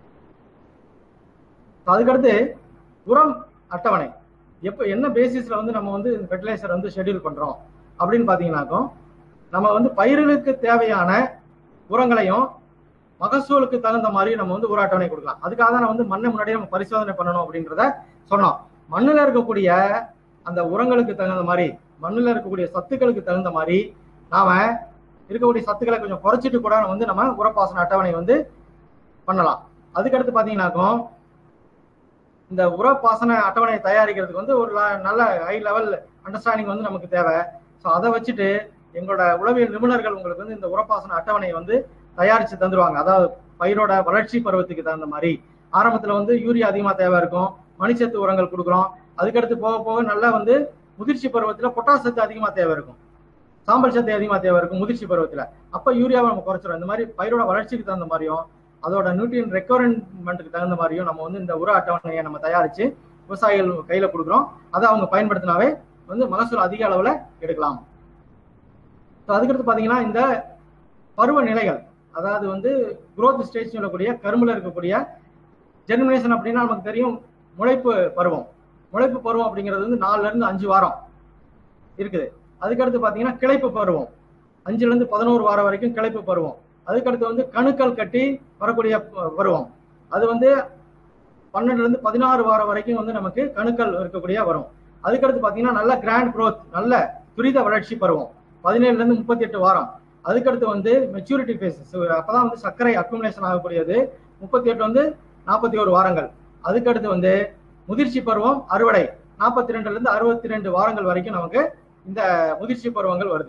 So அதுக்கடுத்து உரம் அட்டவணை எப்போ என்ன பேசிஸ்ல வந்து நம்ம வந்து ஃபெர்டிலைசர் வந்து ஷெட்யூல் பண்றோம் அப்படின்னு பாத்தீங்கன்னாக்கும் நம்ம வந்து பயிர்களுக்கு தேவையான உரங்களையும் மகசூலுக்கு தகுந்த மாதிரி நம்ம வந்து உர அட்டவணை கொடுக்கலாம் அதுக்காக தான் நான் வந்து மண்ணை முன்னாடியே நம்ம பரிசோதனை பண்ணணும் அப்படின்றத சொன்னோம் மண்ணுல இருக்கக்கூடிய அந்த உரங்களுக்கு தகுந்த மாதிரி மண்ணுல இருக்கக்கூடிய சத்துக்களுக்கு தகுந்த மாதிரி நாம இருக்கக்கூடிய சத்துக்களை கொஞ்சம் குறைச்சிட்டு கூட வந்து நம்ம உரப்பாசன அட்டவணை வந்து பண்ணலாம் அதுக்கடுத்து பாத்தீங்கன்னாக்கும் இந்த உரப்பாசன அட்டவணையை தயாரிக்கிறதுக்கு வந்து ஒரு ல- நல்ல ஹை லெவல் அண்டர்ஸ்டாண்டிங் வந்து நமக்கு தேவை ஸோ அதை வச்சுட்டு எங்களோட உளவியல் நிபுணர்கள் உங்களுக்கு வந்து இந்த உரப்பாசன அட்டவணையை வந்து தயாரிச்சு தந்துருவாங்க அதாவது பயிரோட வளர்ச்சி பருவத்துக்கு தகுந்த மாதிரி ஆரம்பத்துல வந்து யூரியா அதிகமா தேவை இருக்கும் மணிச்சத்து உரங்கள் கொடுக்குறோம் அதுக்கடுத்து போக போக நல்லா வந்து முதிர்ச்சி பருவத்துல பொட்டாஸ் சத்து அதிகமா தேவை இருக்கும் சாம்பல் சத்து அதிகமா தேவை இருக்கும் முதிர்ச்சி பருவத்துல அப்ப யூரியாவை நம்ம குறைச்சிடும் இந்த மாதிரி பயிரோட வளர்ச்சிக்கு தகுந்த மாதிரியும் அதோட நியூட்ரியன் ரெக்குவரன்மெண்ட்டுக்கு தகுந்த மாதிரியும் நம்ம வந்து இந்த உர அட்டவணையை நம்ம தயாரிச்சு விவசாயிகள் கையில கொடுக்குறோம் அதை அவங்க பயன்படுத்தினாவே வந்து மகசூல் அதிக அளவுல எடுக்கலாம் ஸோ அதுக்கடுத்து பாத்தீங்கன்னா இந்த பருவ நிலைகள் அதாவது வந்து growth ஸ்டேஜ் சொல்லக்கூடிய கரும்புல இருக்கக்கூடிய ஜெர்மினேஷன் அப்படின்னா நமக்கு தெரியும் முளைப்பு பருவம் முளைப்பு பருவம் அப்படிங்கிறது வந்து நாலுல இருந்து அஞ்சு வாரம் இருக்குது அதுக்கடுத்து பாத்தீங்கன்னா கிளைப்பு பருவம் அஞ்சுல இருந்து பதினோரு வாரம் வரைக்கும் கிளைப்பு பருவம் அதுக்கடுத்து வந்து கணுக்கள் கட்டி வரக்கூடிய ப- பருவம் அது வந்து பன்னெண்டுல இருந்து பதினாறு வாரம் வரைக்கும் வந்து நமக்கு கணுக்கள் இருக்கக்கூடிய வரும் அதுக்கடுத்து பாத்தீங்கன்னா நல்ல கிராண்ட் growth நல்ல துரித வளர்ச்சி பருவம் பதினேழுல இருந்து முப்பத்தி எட்டு வாரம் அதுக்கடுத்து வந்து மெச்சூரிட்டி ஃபேஸ் அப்பதான் வந்து சர்க்கரை அக்குமுலேஷன் ஆகக்கூடியது முப்பத்தி எட்டு வந்து நாற்பத்தி ஒரு வாரங்கள் அதுக்கடுத்து வந்து முதிர்ச்சி பருவம் அறுவடை நாற்பத்தி ரெண்டுல இருந்து அறுபத்தி ரெண்டு வாரங்கள் வரைக்கும் நமக்கு இந்த முதிர்ச்சி பருவங்கள் வருது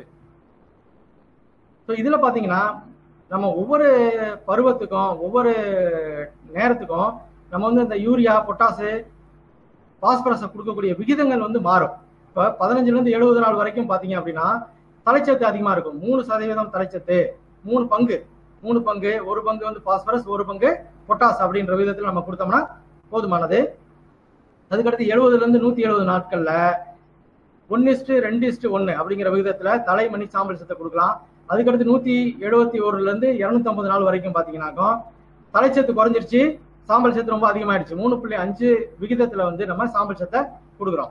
ஸோ இதுல பாத்தீங்கன்னா நம்ம ஒவ்வொரு பருவத்துக்கும் ஒவ்வொரு நேரத்துக்கும் நம்ம வந்து இந்த யூரியா பொட்டாசு பாஸ்பரஸை கொடுக்கக்கூடிய விகிதங்கள் வந்து மாறும் இப்போ பதினஞ்சுல இருந்து எழுபது நாள் வரைக்கும் பாத்தீங்க அப்படின்னா தலைச்சத்து அதிகமா இருக்கும் மூணு சதவீதம் தலைச்சத்து மூணு பங்கு மூணு பங்கு ஒரு பங்கு வந்து பாஸ்பரஸ் ஒரு பங்கு பொட்டாஸ் அப்படின்ற விதத்துல நம்ம கொடுத்தோம்னா போதுமானது அதுக்கடுத்து எழுபதுல இருந்து நூத்தி எழுபது நாட்கள்ல ஒன்னு இஸ்டு ரெண்டு இஸ்டு ஒன்னு அப்படிங்கிற விகிதத்துல தலைமணி சாம்பல் சத்தை கொடுக்கலாம் அதுக்கடுத்து நூத்தி எழுபத்தி ஒருல இருந்து இருநூத்தி ஐம்பது நாள் வரைக்கும் பாத்தீங்கன்னாக்கும் தலைச்சத்து குறைஞ்சிருச்சு சாம்பல் சத்து ரொம்ப அதிகமாயிடுச்சு மூணு புள்ளி அஞ்சு விகிதத்துல வந்து நம்ம சாம்பல் சத்தை கொடுக்குறோம்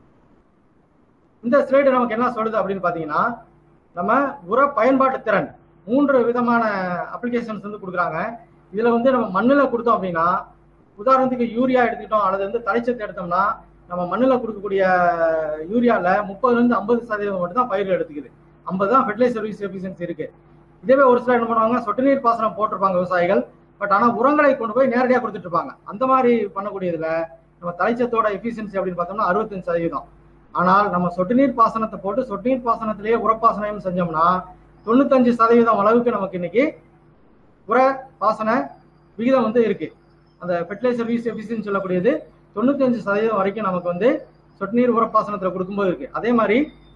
இந்த ஸ்லைடு நமக்கு என்ன சொல்லுது அப்படின்னு பாத்தீங்கன்னா நம்ம உர பயன்பாட்டு திறன் மூன்று விதமான அப்ளிகேஷன்ஸ் வந்து கொடுக்குறாங்க இதுல வந்து நம்ம மண்ணுல கொடுத்தோம் அப்படின்னா உதாரணத்துக்கு யூரியா எடுத்துக்கிட்டோம் அல்லது வந்து தலைச்சத்து எடுத்தோம்னா நம்ம மண்ணுல கொடுக்கக்கூடிய யூரியால முப்பதுல இருந்து ஐம்பது சதவீதம் மட்டும் தான் பயிர் எடுத்துக்குது ஐம்பது தான் ஃபெர்டிலைசர் சர்வீஸ் எஃபிஷியன்சி இருக்கு இதே ஒரு சிலர் என்ன பண்ணுவாங்க சொட்டு நீர் பாசனம் போட்டிருப்பாங்க விவசாயிகள் பட் ஆனா உரங்களை கொண்டு போய் நேரடியாக கொடுத்துட்டு இருப்பாங்க அந்த மாதிரி பண்ணக்கூடியதுல நம்ம தலைச்சத்தோட எஃபிஷியன்சி அப்படின்னு பார்த்தோம்னா அறுபத்தஞ்சு சதவீதம் ஆனால் நம்ம சொட்டு நீர் பாசனத்தை போட்டு சொட்டு நீர் பாசனத்திலேயே உரப்பாசனம் செஞ்சோம்னா தொண்ணூத்தஞ்சு சதவீதம் அளவுக்கு நமக்கு இன்னைக்கு உர பாசன விகிதம் வந்து இருக்கு அந்த ஃபெர்டிலைசர் வீஸ் எஃபிஷியன்சி சொல்லக்கூடியது தொண்ணூத்தஞ்சு சதவீதம் வரைக்கும் நமக்கு வந்து சொட்டு நீர் உரப்பாசனத்துல கொடுக்கும்போது இருக்கு அதே மாதிரி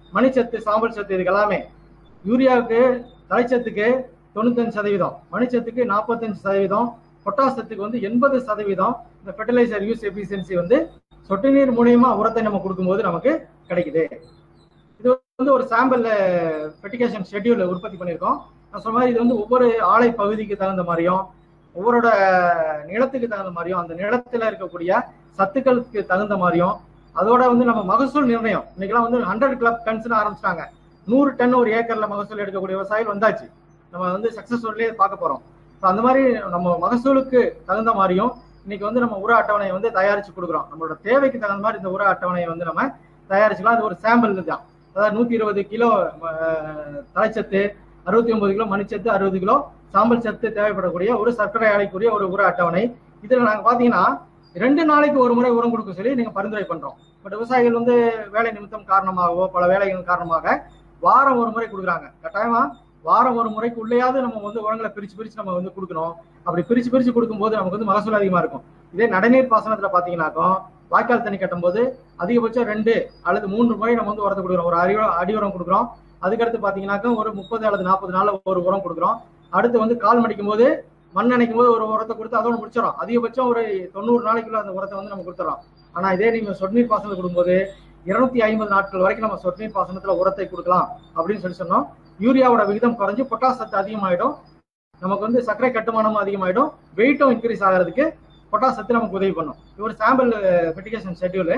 மணிச்சத்து சாம்பல் சத்து இதுக்கு எல்லாமே யூரியாவுக்கு தலைச்சத்துக்கு தொண்ணூத்தஞ்சு சதவீதம் மணிச்சத்துக்கு நாற்பத்தஞ்சு சதவீதம் பொட்டாசத்துக்கு வந்து எண்பது சதவீதம் இந்த ஃபெர்டிலைசர் யூஸ் எஃபிஷியன்சி வந்து சொட்டு நீர் மூலியமா உரத்தை நம்ம கொடுக்கும்போது நமக்கு கிடைக்குது இது வந்து ஒரு சாம்பிள் ஃபெர்டிகேஷன் ஷெட்யூல் உற்பத்தி பண்ணியிருக்கோம் நான் சொன்ன மாதிரி இது வந்து ஒவ்வொரு ஆலை பகுதிக்கு தகுந்த மாதிரியும் ஒவ்வொருட நிலத்துக்கு தகுந்த மாதிரியும் அந்த நிலத்துல இருக்கக்கூடிய சத்துக்களுக்கு தகுந்த மாதிரியும் அதோட வந்து நம்ம மகசூல் நிர்ணயம் இன்னைக்கெல்லாம் வந்து ஹண்ட்ரட் கிளப் டன்ஸ்னு ஆரம்பிச்சிட்டாங்க நூறு டன் ஒரு ஏக்கர்ல மகசூல் எடுக்கக்கூடிய விவசாயிகள் வந்தாச்சு நம்ம வந்து சக்சஸ்ஃபுல்லே பார்க்க போறோம் ஸோ அந்த மாதிரி நம்ம மகசூலுக்கு தகுந்த மாதிரியும் இன்னைக்கு வந்து நம்ம உர அட்டவணையை வந்து தயாரிச்சு கொடுக்குறோம் நம்மளோட தேவைக்கு தகுந்த மாதிரி இந்த உர அட்டவணையை வந்து நம்ம தயாரிச்சுக்கலாம் அது ஒரு சாம்பிள் தான் அதாவது நூத்தி இருபது கிலோ அஹ், தலைச்சத்து அறுபத்தி ஒன்பது கிலோ மணிச்சத்து அறுபது கிலோ சாம்பல் சத்து தேவைப்படக்கூடிய ஒரு சர்க்கரை ஆலைக்குரிய ஒரு உர அட்டவணை இதுல நாங்க பாத்தீங்கன்னா ரெண்டு நாளைக்கு ஒரு முறை உரம் கொடுக்க சொல்லி நீங்க பரிந்துரை பண்றோம் பட் விவசாயிகள் வந்து வேலை நிமித்தம் காரணமாகவோ பல வேலைகள் காரணமாக வாரம் ஒரு முறை கொடுக்குறாங்க கட்டாயமா வாரம் ஒரு முறைக்கு உள்ளேயாவது நம்ம வந்து உரங்களை பிரிச்சு பிரிச்சு நம்ம வந்து கொடுக்கணும் அப்படி பிரிச்சு பிரிச்சு கொடுக்கும்போது நமக்கு வந்து மகசூல் அதிகமா இருக்கும் இதே நடைநீர் பாசனத்துல பாத்தீங்கன்னாக்கும் வாய்க்கால் தண்ணி கட்டும்போது அதிகபட்சம் ரெண்டு அல்லது மூன்று முறை நம்ம வந்து உரத்தை கொடுக்குறோம் ஒரு அடி அடி உரம் கொடுக்குறோம் அதுக்கடுத்து பாத்தீங்கன்னாக்கா ஒரு முப்பது அல்லது நாற்பது நாள்ல ஒரு உரம் கொடுக்குறோம் அடுத்து வந்து கால் மடிக்கும் போது மண் அணைக்கும் போது ஒரு உரத்தை கொடுத்து அதோட முடிச்சிடும் அதிகபட்சம் ஒரு தொண்ணூறு நாளைக்குள்ள அந்த உரத்தை வந்து நம்ம கொடுத்துறோம் ஆனா இதே நீங்க சொட்டுநீர் பாசனத்தை கொடுக்கும்போது இருநூத்தி ஐம்பது நாட்கள் வரைக்கும் நம்ம சொட்டுநீர் பாசனத்துல உரத்தை கொடுக்கலாம் அப்படின்னு சொல்லி சொன்னோம் யூரியாவோட விகிதம் குறைஞ்சு பொட்டாஸ் சத்து அதிகமாயிடும் நமக்கு வந்து சர்க்கரை கட்டுமானமும் அதிகமாயிடும் வெயிட்டும் இன்க்ரீஸ் ஆகிறதுக்கு பொட்டாஸ் சத்து நமக்கு உதவி பண்ணும் இது ஒரு சாம்பிள் ஃபெர்டிகேஷன் ஷெட்யூல்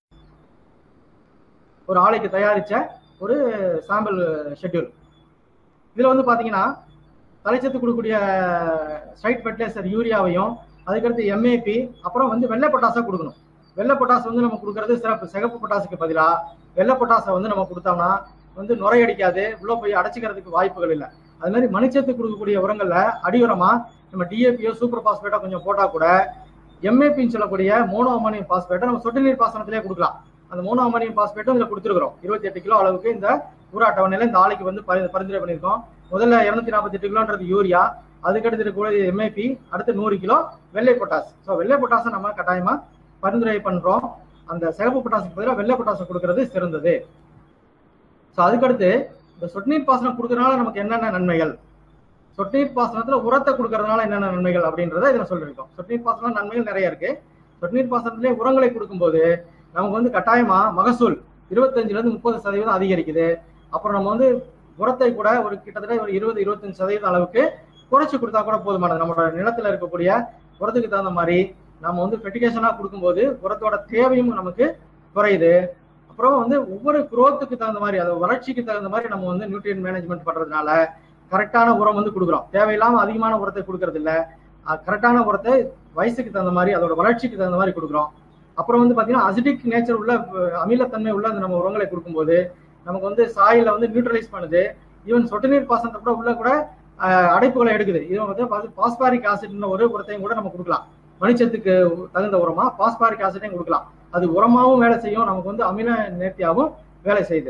ஒரு ஆலைக்கு தயாரிச்ச ஒரு சாம்பிள் ஷெட்யூல் இதுல வந்து பாத்தீங்கன்னா தலைச்சத்து கொடுக்கக்கூடிய ஸ்ட்ரைட் ஃபெர்டிலைசர் யூரியாவையும் அதுக்கடுத்து எம்ஏபி அப்புறம் வந்து வெள்ளை பொட்டாசா கொடுக்கணும் வெள்ளை பொட்டாஸ் வந்து நம்ம கொடுக்கறது சிறப்பு சிகப்பு பொட்டாசுக்கு பதிலா வெள்ளை பொட்டாசை வந்து நம்ம கொடுத்தோம்னா வந்து நுரையடிக்காது உள்ள போய் அடைச்சிக்கிறதுக்கு வாய்ப்புகள் இல்லை அது மாதிரி மணிச்சத்து கொடுக்கக்கூடிய உரங்கள்ல அடி உரமா நம்ம டிஏபியோ சூப்பர் பாஸ்பேட்டோ கொஞ்சம் போட்டா கூட எம்ஏபின்னு சொல்லக்கூடிய மோனோ அமோனியம் பாஸ்பேட்டை நம்ம சொட்டு நீர் பாசனத்திலே கொடுக்கலாம் அந்த மோனோ அமோனியம் பாஸ்பேட்டும் இதுல கொடுத்துருக்கிறோம் இருபத்தி எட்டு கிலோ அளவுக்கு இந்த ஊர அட்டவணையில இந்த ஆலைக்கு வந்து பரி- பரிந்துரை பண்ணியிருக்கோம் முதல்ல இருநூத்தி நாற்பத்தி எட்டு கிலோன்றது யூரியா அதுக்கடுத்து இருக்கக்கூடிய எம்ஏபி அடுத்து நூறு கிலோ வெள்ளை பொட்டாஸ் ஸோ வெள்ளை பொட்டாஸை நம்ம கட்டாயமா பரிந்துரை பண்றோம் அந்த சிகப்பு பொட்டாசுக்கு பதிலாக வெள்ளை பொட்டாசை கொடுக்கறது சிறந்தது ஸோ அதுக்கடுத்து இந்த சொட்டுநீர் பாசனம் கொடுக்கறதுனால நமக்கு என்னென்ன நன்மைகள் சொட்டுநீர் பாசனத்துல உரத்தை கொடுக்கறதுனால என்னென்ன நன்மைகள் அப்படின்றத இதுல சொல்லியிருக்கோம் சொட்டுநீர் பாசனம் நன்மைகள் நிறைய இருக்கு சொட்டுநீர் பாசனத்திலே உரங்களை கொடுக்கும்போது நமக்கு வந்து கட்டாயமா மகசூல் இருபத்தஞ்சுல இருந்து முப்பது சதவீதம் அதிகரிக்குது அப்புறம் நம்ம வந்து உரத்தை கூட ஒரு கிட்டத்தட்ட ஒரு இருபது இருபத்தஞ்சு சதவீதம் அளவுக்கு குறைச்சு கொடுத்தா கூட போதுமானது நம்மளோட நிலத்துல இருக்கக்கூடிய உரத்துக்கு தகுந்த மாதிரி நம்ம வந்து ஃபெர்டிகேஷனா கொடுக்கும்போது உரத்தோட தேவையும் நமக்கு குறையுது அப்புறம் வந்து ஒவ்வொரு குரோத்துக்கு தகுந்த மாதிரி அது வளர்ச்சிக்கு தகுந்த மாதிரி நம்ம வந்து நியூட்ரியன் மேனேஜ்மெண்ட் பண்றதுனால கரெக்டான உரம் வந்து கொடுக்குறோம் தேவையில்லாம அதிகமான உரத்தை கொடுக்கறது இல்ல கரெக்டான உரத்தை வயசுக்கு தகுந்த மாதிரி அதோட வளர்ச்சிக்கு தகுந்த மாதிரி கொடுக்குறோம் அப்புறம் வந்து பாத்தீங்கன்னா அசிடிக் நேச்சர் உள்ள அஹ், அமிலத்தன்மை உள்ள அந்த நம்ம உரங்களை கொடுக்கும்போது நமக்கு வந்து சாயில வந்து நியூட்ரலைஸ் பண்ணுது ஈவன் சொட்டு நீர் பாசனத்தை கூட உள்ள கூட அஹ், அடைப்புகளை எடுக்குது இது வந்து பாஸ்பாரிக் ஆசிட்னு ஒரு உரத்தையும் கூட நம்ம கொடுக்கலாம் மணிச்சத்துக்கு தகுந்த உரமா பாஸ்பாரிக் ஆசிட்டையும் கொடுக்கலாம் அது உரமாவும் வேலை செய்யும் நமக்கு வந்து அமில நேர்த்தியாகவும் வேலை செய்யுது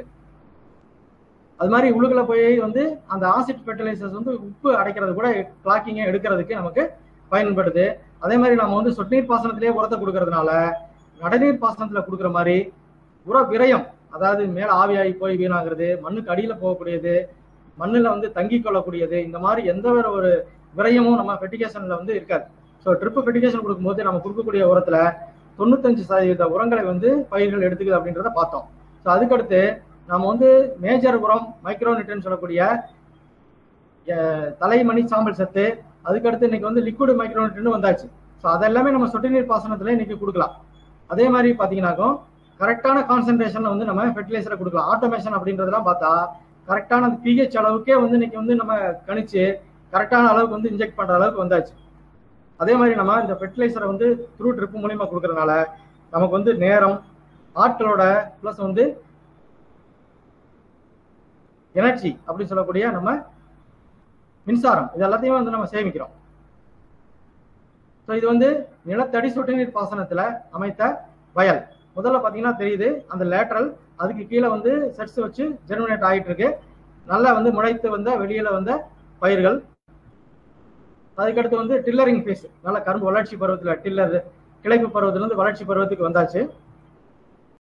அது மாதிரி உள்ளுக்குள்ள போய் வந்து அந்த ஆசிட் ஃபெர்டிலைசர்ஸ் வந்து உப்பு அடைக்கிறது கூட கிளாக்கிங்கை எடுக்கிறதுக்கு நமக்கு பயன்படுது அதே மாதிரி நம்ம வந்து சொட்டுநீர் பாசனத்திலேயே உரத்தை கொடுக்கறதுனால நடைநீர் பாசனத்துல கொடுக்குற மாதிரி உர விரயம் அதாவது மேல ஆவியாகி போய் வீணாகிறது மண்ணுக்கு அடியில போகக்கூடியது மண்ணுல வந்து தங்கி கொள்ளக்கூடியது இந்த மாதிரி எந்த ஒரு ஒரு விரயமும் நம்ம ஃபெர்டிகேஷன்ல வந்து இருக்காது ஸோ ட்ரிப் ஃபெர்டிகேஷன் கொடுக்கும்போது நம்ம கொடுக்கக்கூடிய உரத்துல தொண்ணூத்தஞ்சு சதவீத உரங்களை வந்து பயிர்கள் எடுத்துக்குது அப்படின்றத பார்த்தோம் ஸோ அதுக்கடுத்து நம்ம வந்து மேஜர் உரம் மைக்ரோ நியூட்ரன் சொல்லக்கூடிய அஹ், தலைமணி சாம்பல் சத்து அதுக்கடுத்து இன்னைக்கு வந்து லிக்விட் மைக்ரோ நியூட்ரன் வந்தாச்சு ஸோ அதெல்லாமே நம்ம சொட்டு நீர் பாசனத்துல இன்னைக்கு கொடுக்கலாம் அதே மாதிரி பாத்தீங்கன்னாக்கும் கரெக்டான கான்சென்ட்ரேஷன்ல வந்து நம்ம ஃபெர்டிலைசரை கொடுக்கலாம் ஆட்டோமேஷன் அப்படின்றதெல்லாம் பார்த்தா கரெக்டான அந்த பிஹெச் அளவுக்கே வந்து இன்னைக்கு வந்து நம்ம கணிச்சு கரெக்டான அளவுக்கு வந்து இன்ஜெக்ட் பண்ற அளவுக்கு வந்தாச்சு அதே மாதிரி நம்ம இந்த ஃபெர்டிலைசரை வந்து த்ரூ ட்ரிப் மூலியமா கொடுக்கறதுனால நமக்கு வந்து நேரம் ஆட்களோட ப்ளஸ் வந்து எனர்ஜி அப்படின்னு சொல்லக்கூடிய நம்ம மின்சாரம் இது எல்லாத்தையும் வந்து நம்ம சேமிக்கிறோம் ஸோ இது வந்து நிலத்தடி சொட்டு நீர் பாசனத்துல அமைத்த வயல் முதல்ல பாத்தீங்கன்னா தெரியுது அந்த லேட்டரல் அதுக்கு கீழே வந்து செட்ஸ் வச்சு ஜெர்மினேட் ஆகிட்டு இருக்கு நல்லா வந்து முளைத்து வந்த வெளியில வந்த பயிர்கள் அதுக்கடுத்து வந்து டில்லரிங் ஃபேஸ் நல்ல கரும்பு வளர்ச்சி பருவத்துல டில்லர் கிளைப்பு பருவத்துல இருந்து வளர்ச்சி பருவத்துக்கு வந்தாச்சு